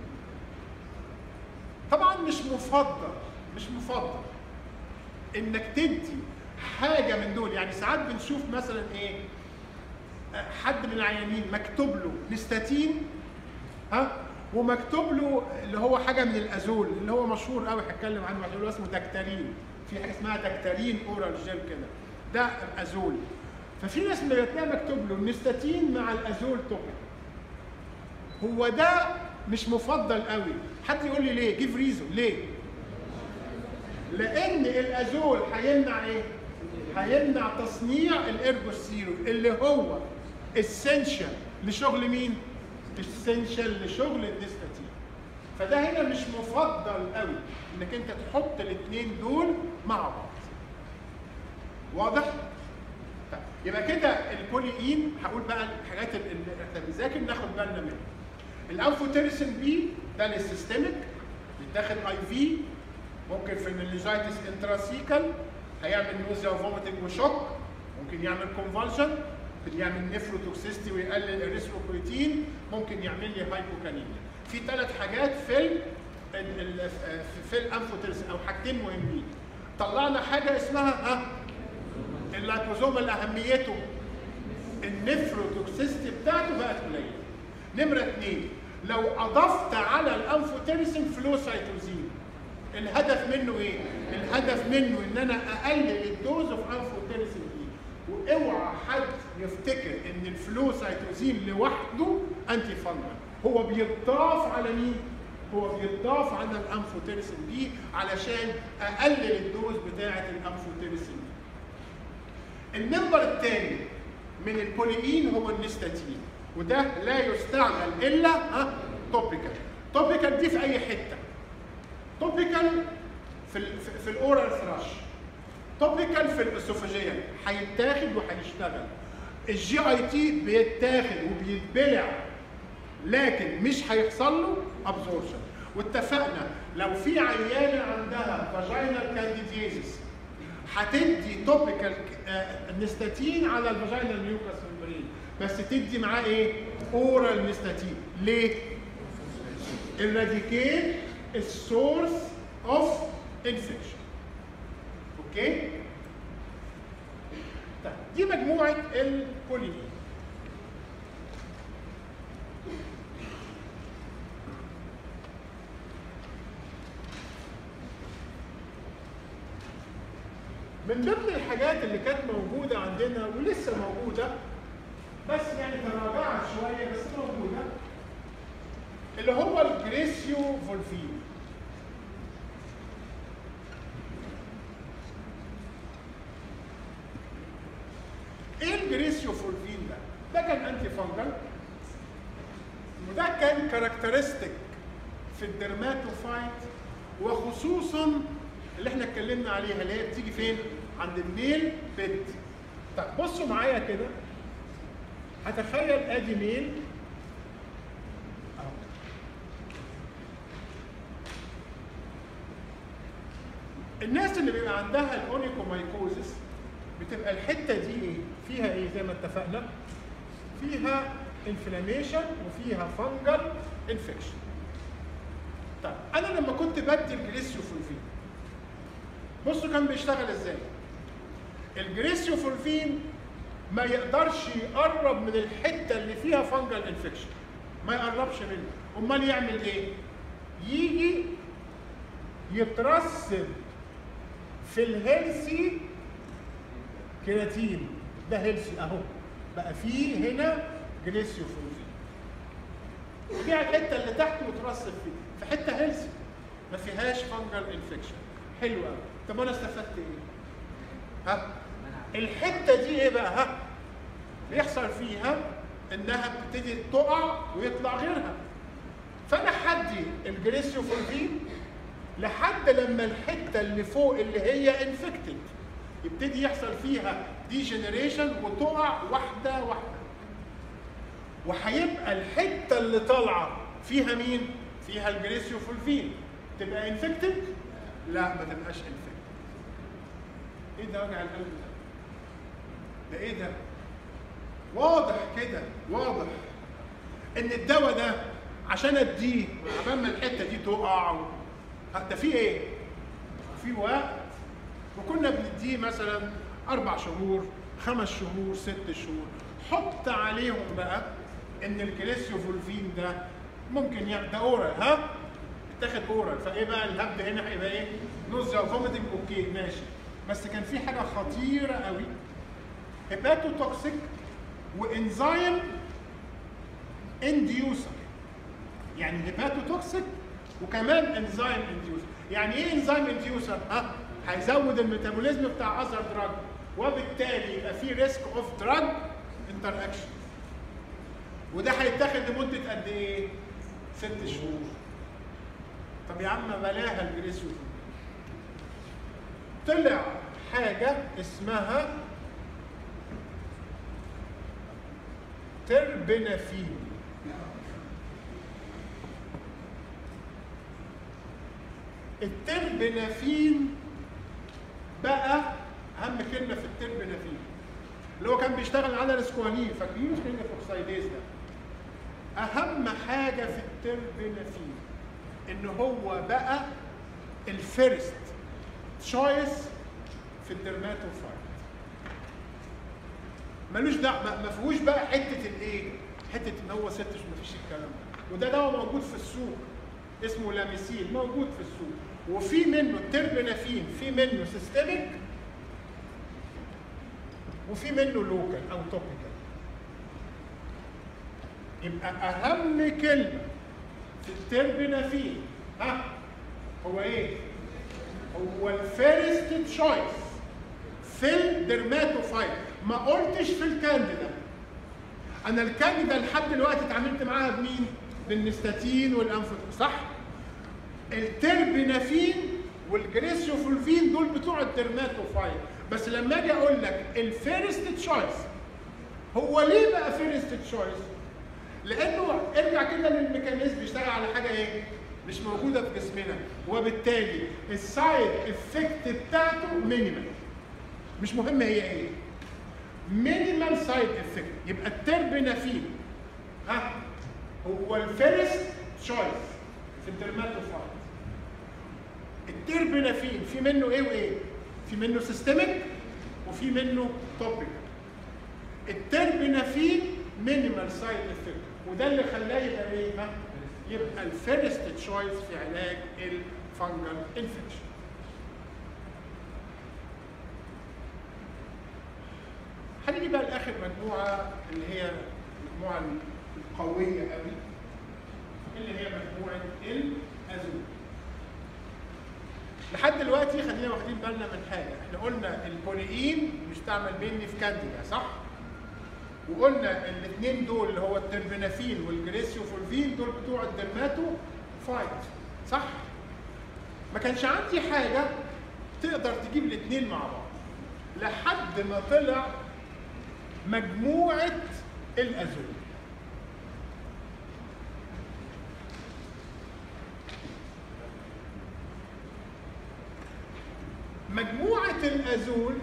طبعا مش مفضل مش مفضل انك تدي حاجة من دول يعني ساعات بنشوف مثلا ايه حد من العيانين مكتوب له نستاتين ها ومكتوب له اللي هو حاجه من الازول اللي هو مشهور قوي هتكلم عنه اللي هو اسمه دكتارين في حاجه اسمها دكتارين اورال جيل كده ده ازول ففي ناس اللي بتلاقي مكتوب له النستاتين مع الازول توبيك هو ده مش مفضل قوي حد يقول لي ليه جيف ريزون ليه لان الازول هيمنع ايه هيمنع تصنيع الارجوستيرون اللي هو اسينشال لشغل مين اسينشال لشغل الديستاتين فده هنا مش مفضل قوي انك انت تحط الاثنين دول مع بعض واضح طيب يبقى كده البوليين هقول بقى الحاجات اللي احنا بنذاكر ناخد بالنا منها الانفوتيرسين بي ده للسيستميك بيتاخد اي في ممكن في الميليجايتس انتراسيكال هيعمل نوزيا وفوميتنج وشوك ممكن يعمل كونفالشن ممكن يعمل نيفروتوكسيستي ويقلل الريثروبروتين ممكن يعمل لي هايبوكانيميا في ثلاث حاجات في ال ال- ال- في الانفوتيرسين او حاجتين مهمين طلعنا حاجه اسمها ها اللايبوزوم اللي اهميته النفروتوكسيستي بتاعته بقت قليله نمره اثنين لو اضفت على الانفوتيرسين فلوسايتوزين الهدف منه ايه؟ الهدف منه ان انا اقلل الدوز اوف انفوتيرسين دي واوعى حد يفتكر ان الفلوسايتوزين لوحده انتي فانجل هو بيتضاف على مين؟ هو بيتضاف على الانفوتيرسين دي علشان اقلل الدوز بتاعه الانفوتيرسين دي المنبر الثاني من البوليين هو النستاتين وده لا يستعمل الا ها توبيكال توبيكال دي في اي حته توبيكال في ال في, في الاورال ثراش توبيكال في الاسوفاجيال هيتاخد وهيشتغل الجي اي تي بيتاخد وبيتبلع لكن مش هيحصل له ابزورشن واتفقنا لو في عيانه عندها فاجينال كانديديزيس هتدي توبيكال نستاتين على الفاجينال ميوكاس ممبرين بس تدي معاه ايه؟ اورال نستاتين ليه؟ eradicate السورس اوف انفكشن اوكي؟ طيب دي مجموعه البوليين من ضمن الحاجات اللي كانت موجودة عندنا ولسه موجودة بس يعني تراجعت شوية بس موجودة اللي هو الجريسيو فولفين ايه الجريسيو فولفين ده؟ ده كان انتي فانجل وده كان كاركترستيك في الدرماتوفايت وخصوصا اللي احنا اتكلمنا عليها اللي هي بتيجي فين؟ عند الميل بيت. طب بصوا معايا كده هتخيل ادي ميل اهو الناس اللي بيبقى عندها الاونيكومايكوزس بتبقى الحته دي ايه؟ فيها ايه زي ما اتفقنا؟ فيها انفلاميشن وفيها فانجل انفكشن. طيب انا لما كنت بدي الجليسيوفولفين بصوا كان بيشتغل ازاي الجريسيوفولفين ما يقدرش يقرب من الحته اللي فيها فانجل انفكشن ما يقربش منه امال يعمل ايه يجي يترسب في الهيلسي كيراتين ده هيلسي اهو بقى فيه هنا جليسيوفولفين وفيها الحته اللي تحت مترسب فيه في حته هيلسي ما فيهاش فانجل انفكشن حلو قوي طب انا استفدت ايه؟ ها؟ الحته دي ايه بقى؟ ها؟ بيحصل فيها انها بتبتدي تقع ويطلع غيرها. فانا حدي الجريسيوفولفين لحد لما الحته اللي فوق اللي هي انفكتد يبتدي يحصل فيها ديجنريشن وتقع واحده واحده. وهيبقى الحته اللي طالعه فيها مين؟ فيها الجريسيوفولفين تبقى انفكتد؟ لا ما تبقاش انفكتد. ايه ده وجع القلب ده؟ ده ايه ده؟ واضح كده واضح ان الدواء ده عشان اديه عبال ما الحته دي تقع و... ده في ايه؟ في وقت وكنا بنديه مثلا اربع شهور خمس شهور ست شهور حط عليهم بقى ان الجليسيوفولفين ده ممكن يع- ده اورال ها اتاخد اورال فايه بقى الهبد هنا هيبقى ايه نوزيا وفوميتنج اوكي ماشي بس كان في حاجه خطيره قوي هيباتوتوكسيك وانزيم انديوسر يعني هيباتوتوكسيك وكمان انزيم انديوسر يعني ايه انزيم انديوسر ها هيزود الميتابوليزم بتاع اذر دراج وبالتالي يبقى في ريسك اوف دراج انتر اكشن وده هيتاخد لمده قد ايه ست شهور طب يا عم بلاها الجريسيوفين طلع حاجه اسمها تربنافين التربنافين بقى اهم كلمه في التربنافين اللي هو كان بيشتغل على الاسكوانين فاكرين سكرين اوكسيديز ده اهم حاجه في التربنافين ان هو بقى الفيرست تشويس في الدرماتوفايت ملوش دعوه ما- ما فيهوش بقى حته الايه؟ حته ان هو ست ما فيش الكلام ده وده دواء موجود في السوق اسمه لاميسيل موجود في السوق وفي منه التربنافين في منه سيستميك وفي منه لوكال او توبيكال يبقى اهم كلمه في التربنافين ها هو ايه؟ هو الفيرست تشويس في الدرماتوفايت ما قلتش في الكانديدا انا الكانديدا لحد دلوقتي اتعاملت معاها بمين؟ بالنستاتين والانفوتين صح؟ التربنافين والجريسيوفولفين دول بتوع الدرماتوفايت بس لما اجي اقول لك الفيرست تشويس هو ليه بقى فيرست تشويس؟ لانه ارجع كده للميكانيزم بيشتغل على حاجه ايه؟ مش موجوده في جسمنا وبالتالي السايد افكت بتاعته مينيمال مش مهم هي ايه؟ مينيمال سايد افكت يبقى التربنافين ها هو الفيرست تشويس في الدرماتوفايت التربنافين في منه ايه وايه؟ في منه سيستميك وفي منه توبيك التربنافين مينيمال سايد افكت وده اللي خلاه يبقى ايه؟ ها؟ يبقى الفيرست تشويس في علاج الفانجل انفكشن هنيجي بقى لاخر مجموعه اللي هي المجموعه القويه قوي اللي هي مجموعه الازول لحد دلوقتي خلينا واخدين بالنا من حاجه احنا قلنا البوليين بيستعمل بيني في كانديدا صح وقلنا الاثنين دول اللي هو التربنافين والجريسيوفولفين دول بتوع الدرماتو فايت صح ما كانش عندي حاجه تقدر تجيب الاثنين مع بعض لحد ما طلع مجموعه الازول مجموعه الازول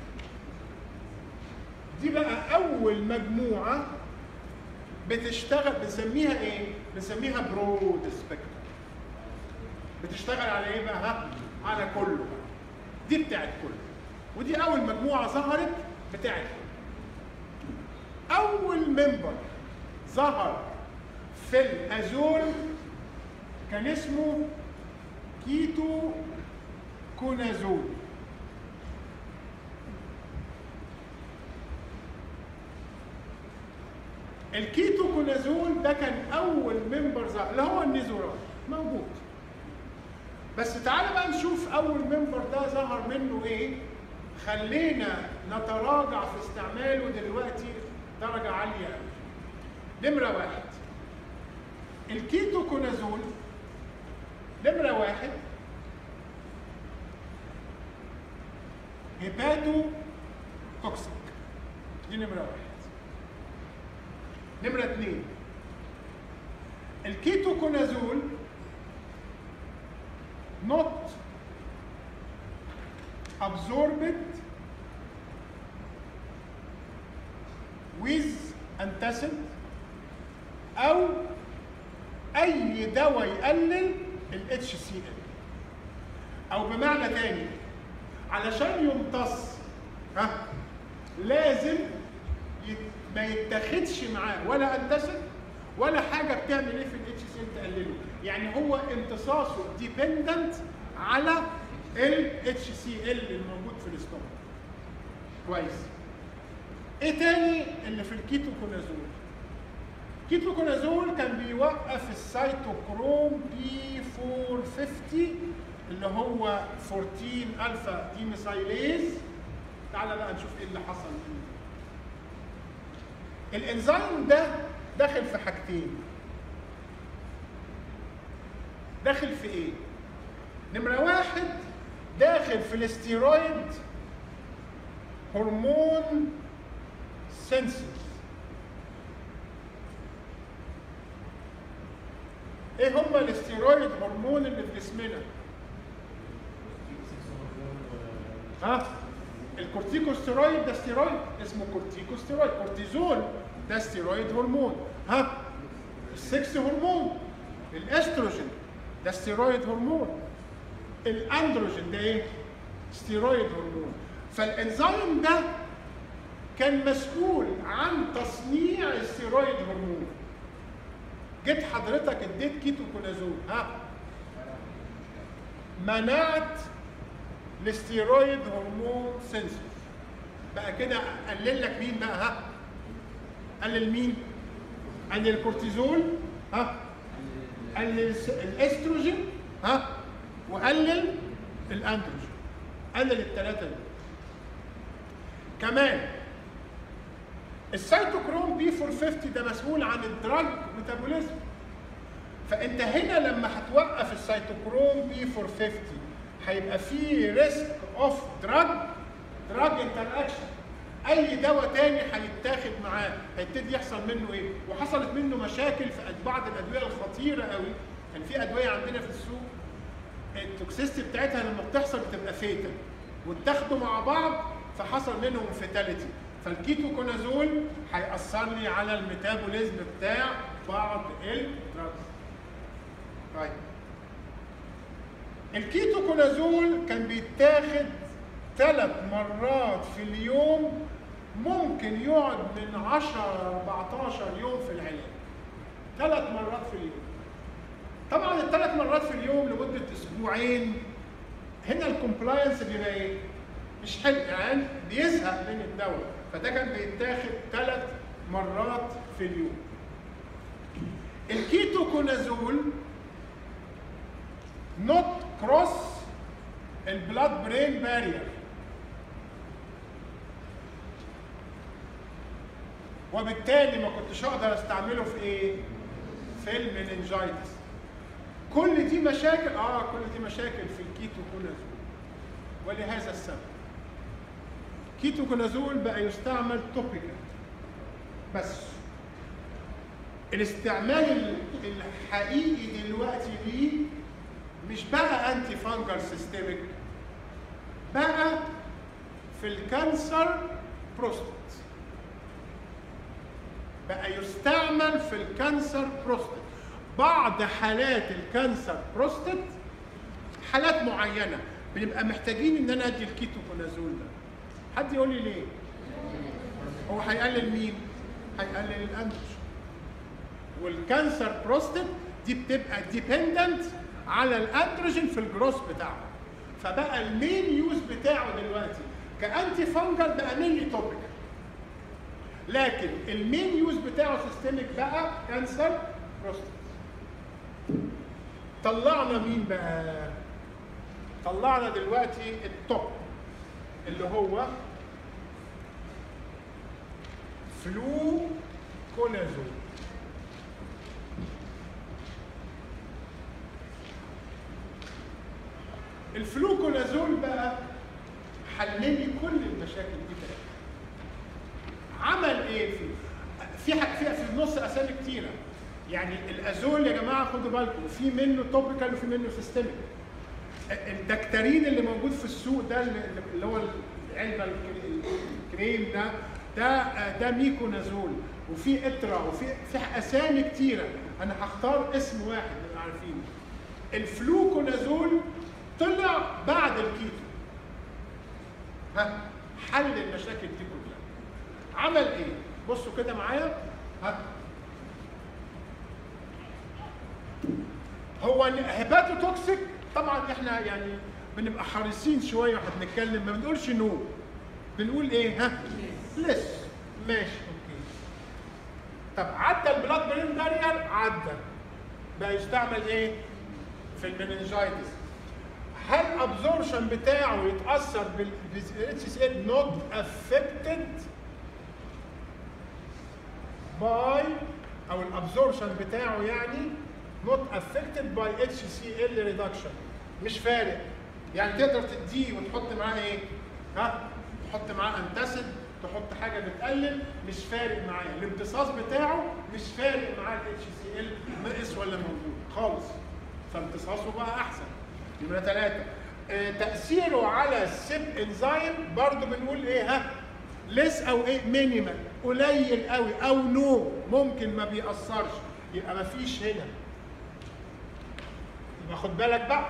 دي بقى اول مجموعه بتشتغل بنسميها ايه بنسميها برود سبيكتر بتشتغل على ايه بقى ها على كله بقى. دي بتاعت كله ودي اول مجموعه ظهرت بتاعت كله اول ممبر ظهر في الازول كان اسمه كيتو كونازول الكيتو كونازول ده كان اول ممبر ظهر اللي هو النيزورال موجود بس تعالى بقى نشوف اول ممبر ده ظهر منه ايه خلينا نتراجع في استعماله دلوقتي درجه عاليه قوي نمره واحد الكيتو كونازول نمره واحد هيباتو توكسيك دي نمره واحد نمرة اثنين الكيتوكونازول not absorbed with antacid او اي دواء يقلل ال HCl او بمعنى تاني علشان يمتص ها لازم يت- ما يتاخدش معاه ولا انتسد ولا حاجه بتعمل ايه في الاتش سي ال تقلله يعني هو امتصاصه ديبندنت على الاتش سي ال الموجود في الاستومك كويس ايه تاني اللي في الكيتوكونازول كيتوكونازول كان بيوقف السيتوكروم بي 450 اللي هو 14 الفا ديميسايليز تعالى بقى نشوف ايه اللي حصل فيه الانزيم ده داخل في حاجتين داخل في ايه نمره واحد داخل في الاستيرويد هرمون سنسز ايه هم الاستيرويد هرمون اللي في جسمنا ها الكورتيكوستيرويد ده ستيرويد اسمه كورتيكوستيرويد كورتيزول ده ستيرويد هرمون ها السكس هرمون الاستروجين ده ستيرويد هرمون الاندروجين ده ايه ستيرويد هرمون فالانزيم ده كان مسؤول عن تصنيع الستيرويد هرمون جيت حضرتك اديت كيتوكونازول ها منعت الستيرويد هرمون سنسور بقى كده قلل لك مين بقى ها قلل مين قلل الكورتيزول ها قلل الاستروجين ها وقلل الاندروجين قلل الثلاثه دول كمان السيتوكروم بي 450 ده مسؤول عن الدراج ميتابوليزم فانت هنا لما هتوقف السيتوكروم بي 450 هيبقى في ريسك اوف دراج دراج انتر اكشن اي دواء تاني هيتاخد معاه هيبتدي يحصل منه ايه وحصلت منه مشاكل في بعض الادويه الخطيره قوي كان في ادويه عندنا في السوق التوكسيستي بتاعتها لما بتحصل بتبقى فيتال واتاخدوا مع بعض فحصل منهم فيتاليتي فالكيتوكونازول هيأثر لي على الميتابوليزم بتاع بعض الدراجز طيب الكيتوكونازول كان بيتاخد ثلاث مرات في اليوم ممكن يقعد من 10 14 يوم في العلاج ثلاث مرات في اليوم طبعا الثلاث مرات في اليوم لمده اسبوعين هنا الكومبلاينس بيبقى ايه؟ مش حلو يعني بيزهق من الدواء فده كان بيتاخد ثلاث مرات في اليوم الكيتوكونازول نوت كروس البلاد برين بارير وبالتالي ما كنتش اقدر استعمله في ايه؟ في المننجايتس كل دي مشاكل اه كل دي مشاكل في الكيتوكونازول ولهذا السبب كيتوكونازول بقى يستعمل توبيكال بس الاستعمال الحقيقي دلوقتي ليه مش بقى انتي فانجر سيستميك بقى في الكانسر بروستات بقى يستعمل في الكانسر بروستات بعض حالات الكانسر بروستات حالات معينه بنبقى محتاجين ان انا ادي الكيتوكونازول ده حد يقول لي ليه هو هيقلل مين هيقلل الاندروجين والكانسر بروستات دي بتبقى ديبندنت على الاندروجين في الجروس بتاعه فبقى المين يوز بتاعه دلوقتي كانتي فانجل بقى مينلي توبيكال لكن المين يوز بتاعه سيستميك بقى كانسر بروستات طلعنا مين بقى طلعنا دلوقتي التوب اللي هو فلو كونازول الفلوكونازول بقى حل لي كل المشاكل دي كده عمل ايه في في حاجة في في النص اسامي كتيره يعني الازول يا جماعه خدوا بالكم في منه توبيكال وفي منه سيستميك الدكتارين اللي موجود في السوق ده اللي هو العلبه الكريم ده ده ده ميكونازول وفي اترا وفي في اسامي كتيره انا هختار اسم واحد اللي عارفينه الفلوكونازول طلع بعد الكيتو ها حل المشاكل دي كلها عمل ايه بصوا كده معايا ها هو هيباتوتوكسيك طبعا احنا يعني بنبقى حريصين شويه واحنا بنتكلم ما بنقولش نو بنقول ايه ها لس ماشي اوكي طب عدى البلاد برين بارير عدى بقى يستعمل ايه في المننجايتس هل الابزوربشن بتاعه يتاثر بالاتش اس ال نوت افكتد باي او الابزوربشن بتاعه يعني نوت افكتد باي اتش سي ال ريدكشن مش فارق يعني تقدر تديه وتحط معاه ايه؟ ها؟ تحط معاه انتاسيد تحط حاجه بتقلل مش فارق معاه الامتصاص بتاعه مش فارق معاه الاتش سي ال ناقص ولا موجود خالص فامتصاصه بقى احسن يبقى ثلاثه آه تاثيره على السيب انزيم برضو بنقول ايه ها ليس او ايه مينيمال قليل قوي او نو ممكن ما بيأثرش يبقى ما فيش هنا يبقى خد بالك بقى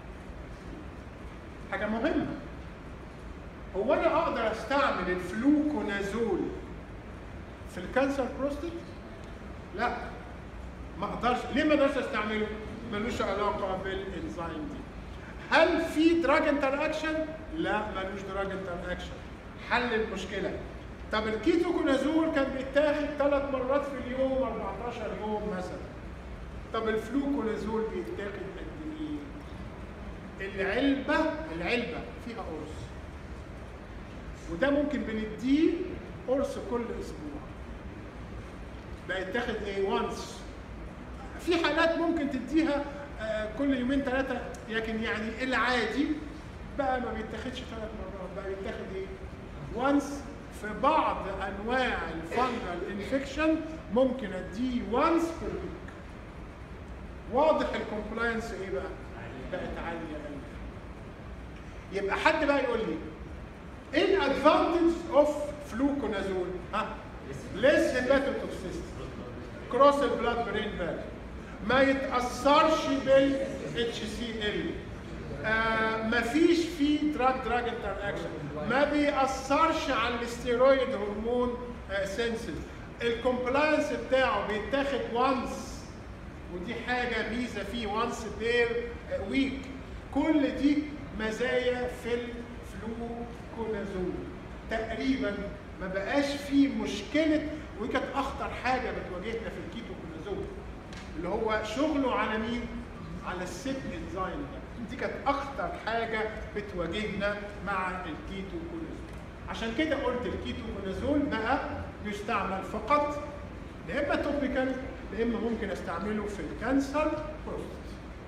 حاجه مهمه هو انا اقدر استعمل الفلوكونازول في الكانسر بروستيت لا ما اقدرش ليه ما اقدرش استعمله ملوش علاقه بالانزيم دي هل في دراج انتر اكشن لا ملوش دراج انتر اكشن حل المشكله طب الكيتوكونازول كان بيتاخد ثلاث مرات في اليوم 14 يوم مثلا طب الفلوكونازول بيتاخد قد ايه العلبه العلبه فيها قرص وده ممكن بنديه قرص كل اسبوع بقى يتاخد ايه وانس في حالات ممكن تديها آه كل يومين ثلاثه لكن يعني العادي بقى ما بيتاخدش ثلاث مرات بقى بيتاخد ايه وانس في بعض انواع الفنجل انفكشن ممكن اديه وانس بير ويك واضح الكومبلاينس ايه بقى بقت عاليه قوي يبقى حد بقى يقول لي ايه الادفانتج اوف فلوكونازول ها ليس هيباتوتوكسيستي كروس البلاد برين بارير ما يتاثرش بال اتش سي ال مفيش فيه دراج دراج انتر اكشن ما بيأثرش على الاستيرويد هرمون سنسز الكومبلاينس بتاعه بيتاخد وانس ودي حاجه ميزه فيه وانس بير ويك كل دي مزايا في الفلوكونازول تقريبا ما بقاش فيه مشكله ودي كانت اخطر حاجه بتواجهنا في الكيتوكونازول اللي هو شغله على مين؟ على السيب انزيم ده دي كانت اخطر حاجه بتواجهنا مع الكيتوكونازول عشان كده قلت الكيتوكونازول بقى يستعمل فقط يا اما توبيكال يا اما ممكن استعمله في الكانسر بروستات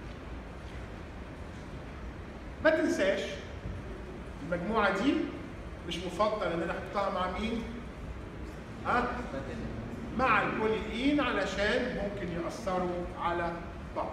ما تنساش المجموعه دي مش مفضل ان انا احطها مع مين؟ ها؟ مع البوليين علشان ممكن ياثروا على بعض.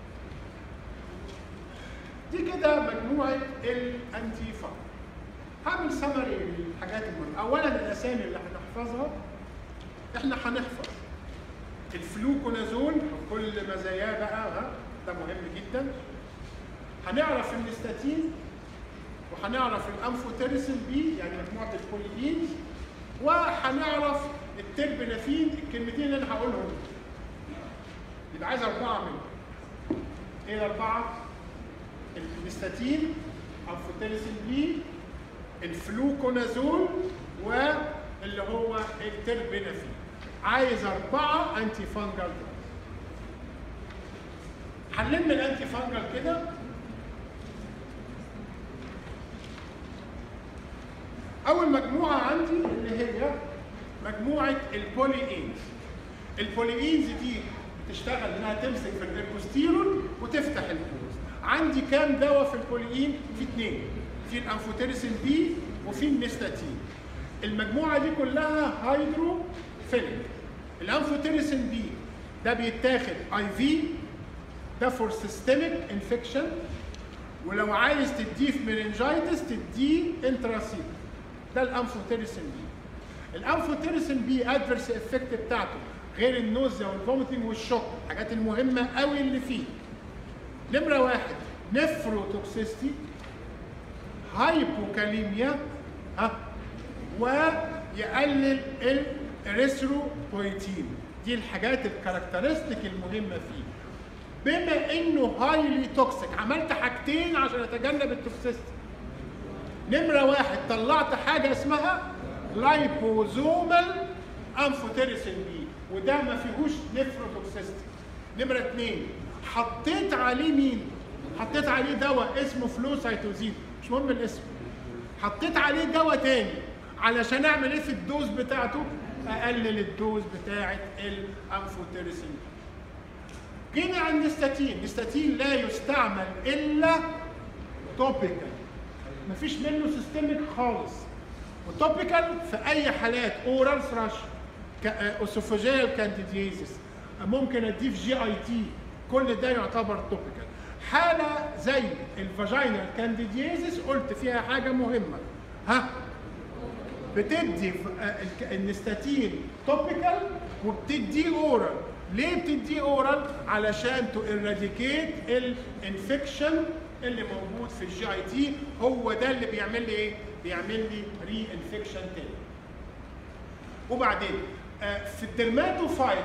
دي كده مجموعه الانتي فا هعمل سمري للحاجات المهمه اولا الاسامي اللي هنحفظها احنا هنحفظ الفلوكونازول وكل مزاياه بقى ها ده مهم جدا هنعرف النستاتين وهنعرف الانفوتيرسين بي يعني مجموعه الكوليين وهنعرف التربنافين الكلمتين اللي انا هقولهم يبقى عايز اربعه منهم ايه الاربعه؟ النستاتين انفوتيرسين بي الفلوكونازول واللي هو التربنافين عايز اربعه انتي فانجل هنلم الانتي فانجل كده اول مجموعه عندي اللي هي مجموعه البوليينز البوليينز دي بتشتغل انها تمسك في الاركوستيرون وتفتح البوز عندي كام دواء في البوليين في اثنين في الانفوتيرسين بي وفي النستاتين المجموعه دي كلها هيدروفيليك الانفوتيرسين بي ده بيتاخد اي في ده فور سيستميك انفكشن ولو عايز تديه في مننجايتس تديه انتراسيل ده الانفوتيرسين بي الانفوتيرسين بي ادفرس افكت بتاعته غير النوزيا والفوميتنج والشوك الحاجات المهمه قوي اللي فيه نمره واحد نفروتوكسيستي هايبوكاليميا ها ويقلل اريثروبويتين دي الحاجات الكاركترستيك المهمه فيه بما انه هايلي توكسيك عملت حاجتين عشان اتجنب التوكسيستي نمره واحد طلعت حاجه اسمها لايبوزومال انفوتيريسين بي وده ما فيهوش نفروتوكسيستي نمره اثنين حطيت عليه مين؟ حطيت عليه دواء اسمه فلوسايتوزين مش مهم الاسم حطيت عليه دواء تاني علشان اعمل ايه في الدوز بتاعته؟ اقلل الدوز بتاعه الانفوتيريسين جينا عند الستاتين، الستاتين لا يستعمل الا توبيكال مفيش منه سيستميك خالص وتوبيكال في اي حالات اورال ثراش اوسوفاجيال كانديديزيس ممكن اضيف جي اي تي كل ده يعتبر توبيكال حاله زي الفاجينال كانديديزيس قلت فيها حاجه مهمه ها بتدي النستاتين توبيكال وبتدي اورال ليه بتدي اورال علشان تو اراديكيت الانفكشن اللي موجود في الجي اي تي هو ده اللي بيعمل لي ايه بيعمل لي ري انفكشن تاني وبعدين آه في الدرماتوفايت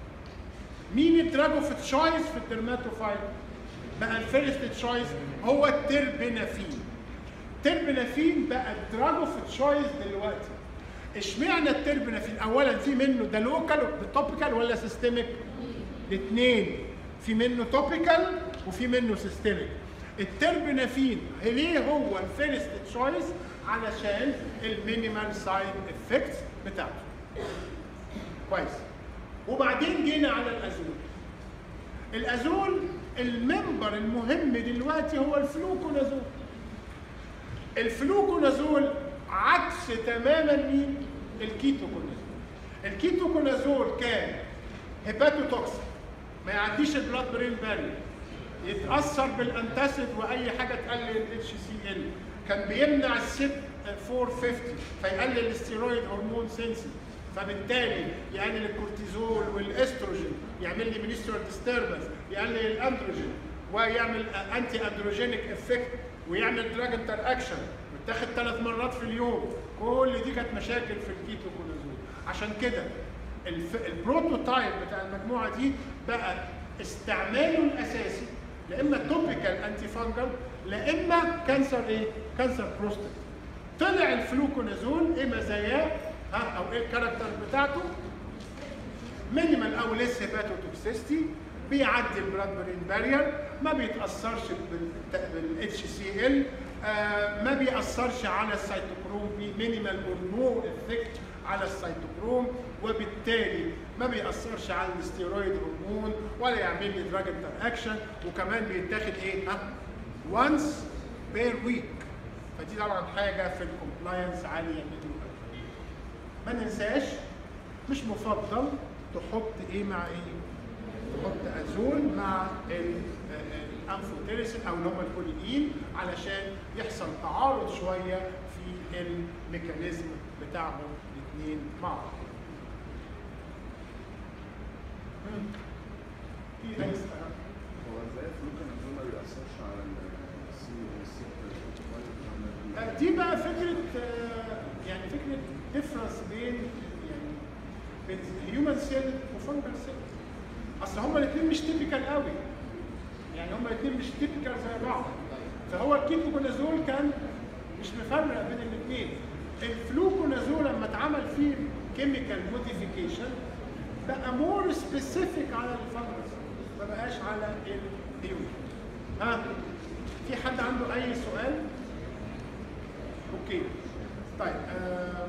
مين الدراج اوف تشويس في الدرماتوفايت بقى الفيرست تشويس هو التربنافين التربنافين بقى الدراج اوف تشويس دلوقتي اشمعنى التربنافين اولا في منه ده لوكال توبيكال ولا سيستميك الاثنين في منه توبيكال وفي منه سيستميك التربنافين ليه هو الفيرست تشويس علشان المينيمال سايد افكتس بتاعته كويس وبعدين جينا على الازول الازول المنبر المهم دلوقتي هو الفلوكونازول الفلوكونازول عكس تماما مين الكيتوكونازول الكيتوكونازول كان هيباتوتوكسيك ما يعديش البلاد برين بارير يتاثر بالانتاسيد واي حاجه تقلل الاتش سي ال كان بيمنع السيب 450 فيقلل الاستيرويد هرمون سينسي فبالتالي يقلل الكورتيزول والاستروجين يعمل لي منسترال ديستربنس يقلل الاندروجين ويعمل انتي اندروجينيك افكت ويعمل دراج انتر اكشن بتاخد ثلاث مرات في اليوم كل دي كانت مشاكل في الكيتوكونازول عشان كده الف... البروتوتايب بتاع المجموعه دي بقى استعماله الاساسي لا اما توبيكال انتي فانجل لا اما كانسر ايه؟ كانسر بروستات. طلع الفلوكونازول ايه مزاياه؟ ها او ايه الكاركتر بتاعته؟ مينيمال او ليس هيباتوتوكسيستي بيعدي البلاد برين بارير ما بيتاثرش بالاتش سي ال ما بيأثرش على السيتوكروم مينيمال اور نو افكت على السيتوكروم وبالتالي ما بيأثرش على الاستيرويد هرمون ولا يعمل لي دراج انتر اكشن وكمان بيتاخد ايه؟ ها؟ وانس بير ويك فدي طبعا حاجه في الكومبلاينس عاليه جدا ما ننساش مش مفضل تحط ايه مع ايه؟ تحط ازول مع الانفوتيريسين او اللي هم الكوليدين علشان يحصل تعارض شويه في الميكانيزم بتاعهم الاثنين مع بعض. في اي سؤال؟ هو ازاي الفلوكونازول ما بيأثرش على السي السي آه، دي بقى فكره آه، يعني فكره ديفرنس بين يعني بين هيومن سيل وفانجل سيل اصل هما الاثنين مش تيبيكال قوي يعني هما الاثنين مش تيبيكال زي بعض فهو الكيتوكونازول كان مش مفرق بين الاثنين الفلوكونازول لما اتعمل فيه كيميكال موديفيكيشن بقى مور سبيسيفيك على الفانجس ما بقاش على الهيومن ها في حد عنده اي سؤال؟ اوكي طيب آه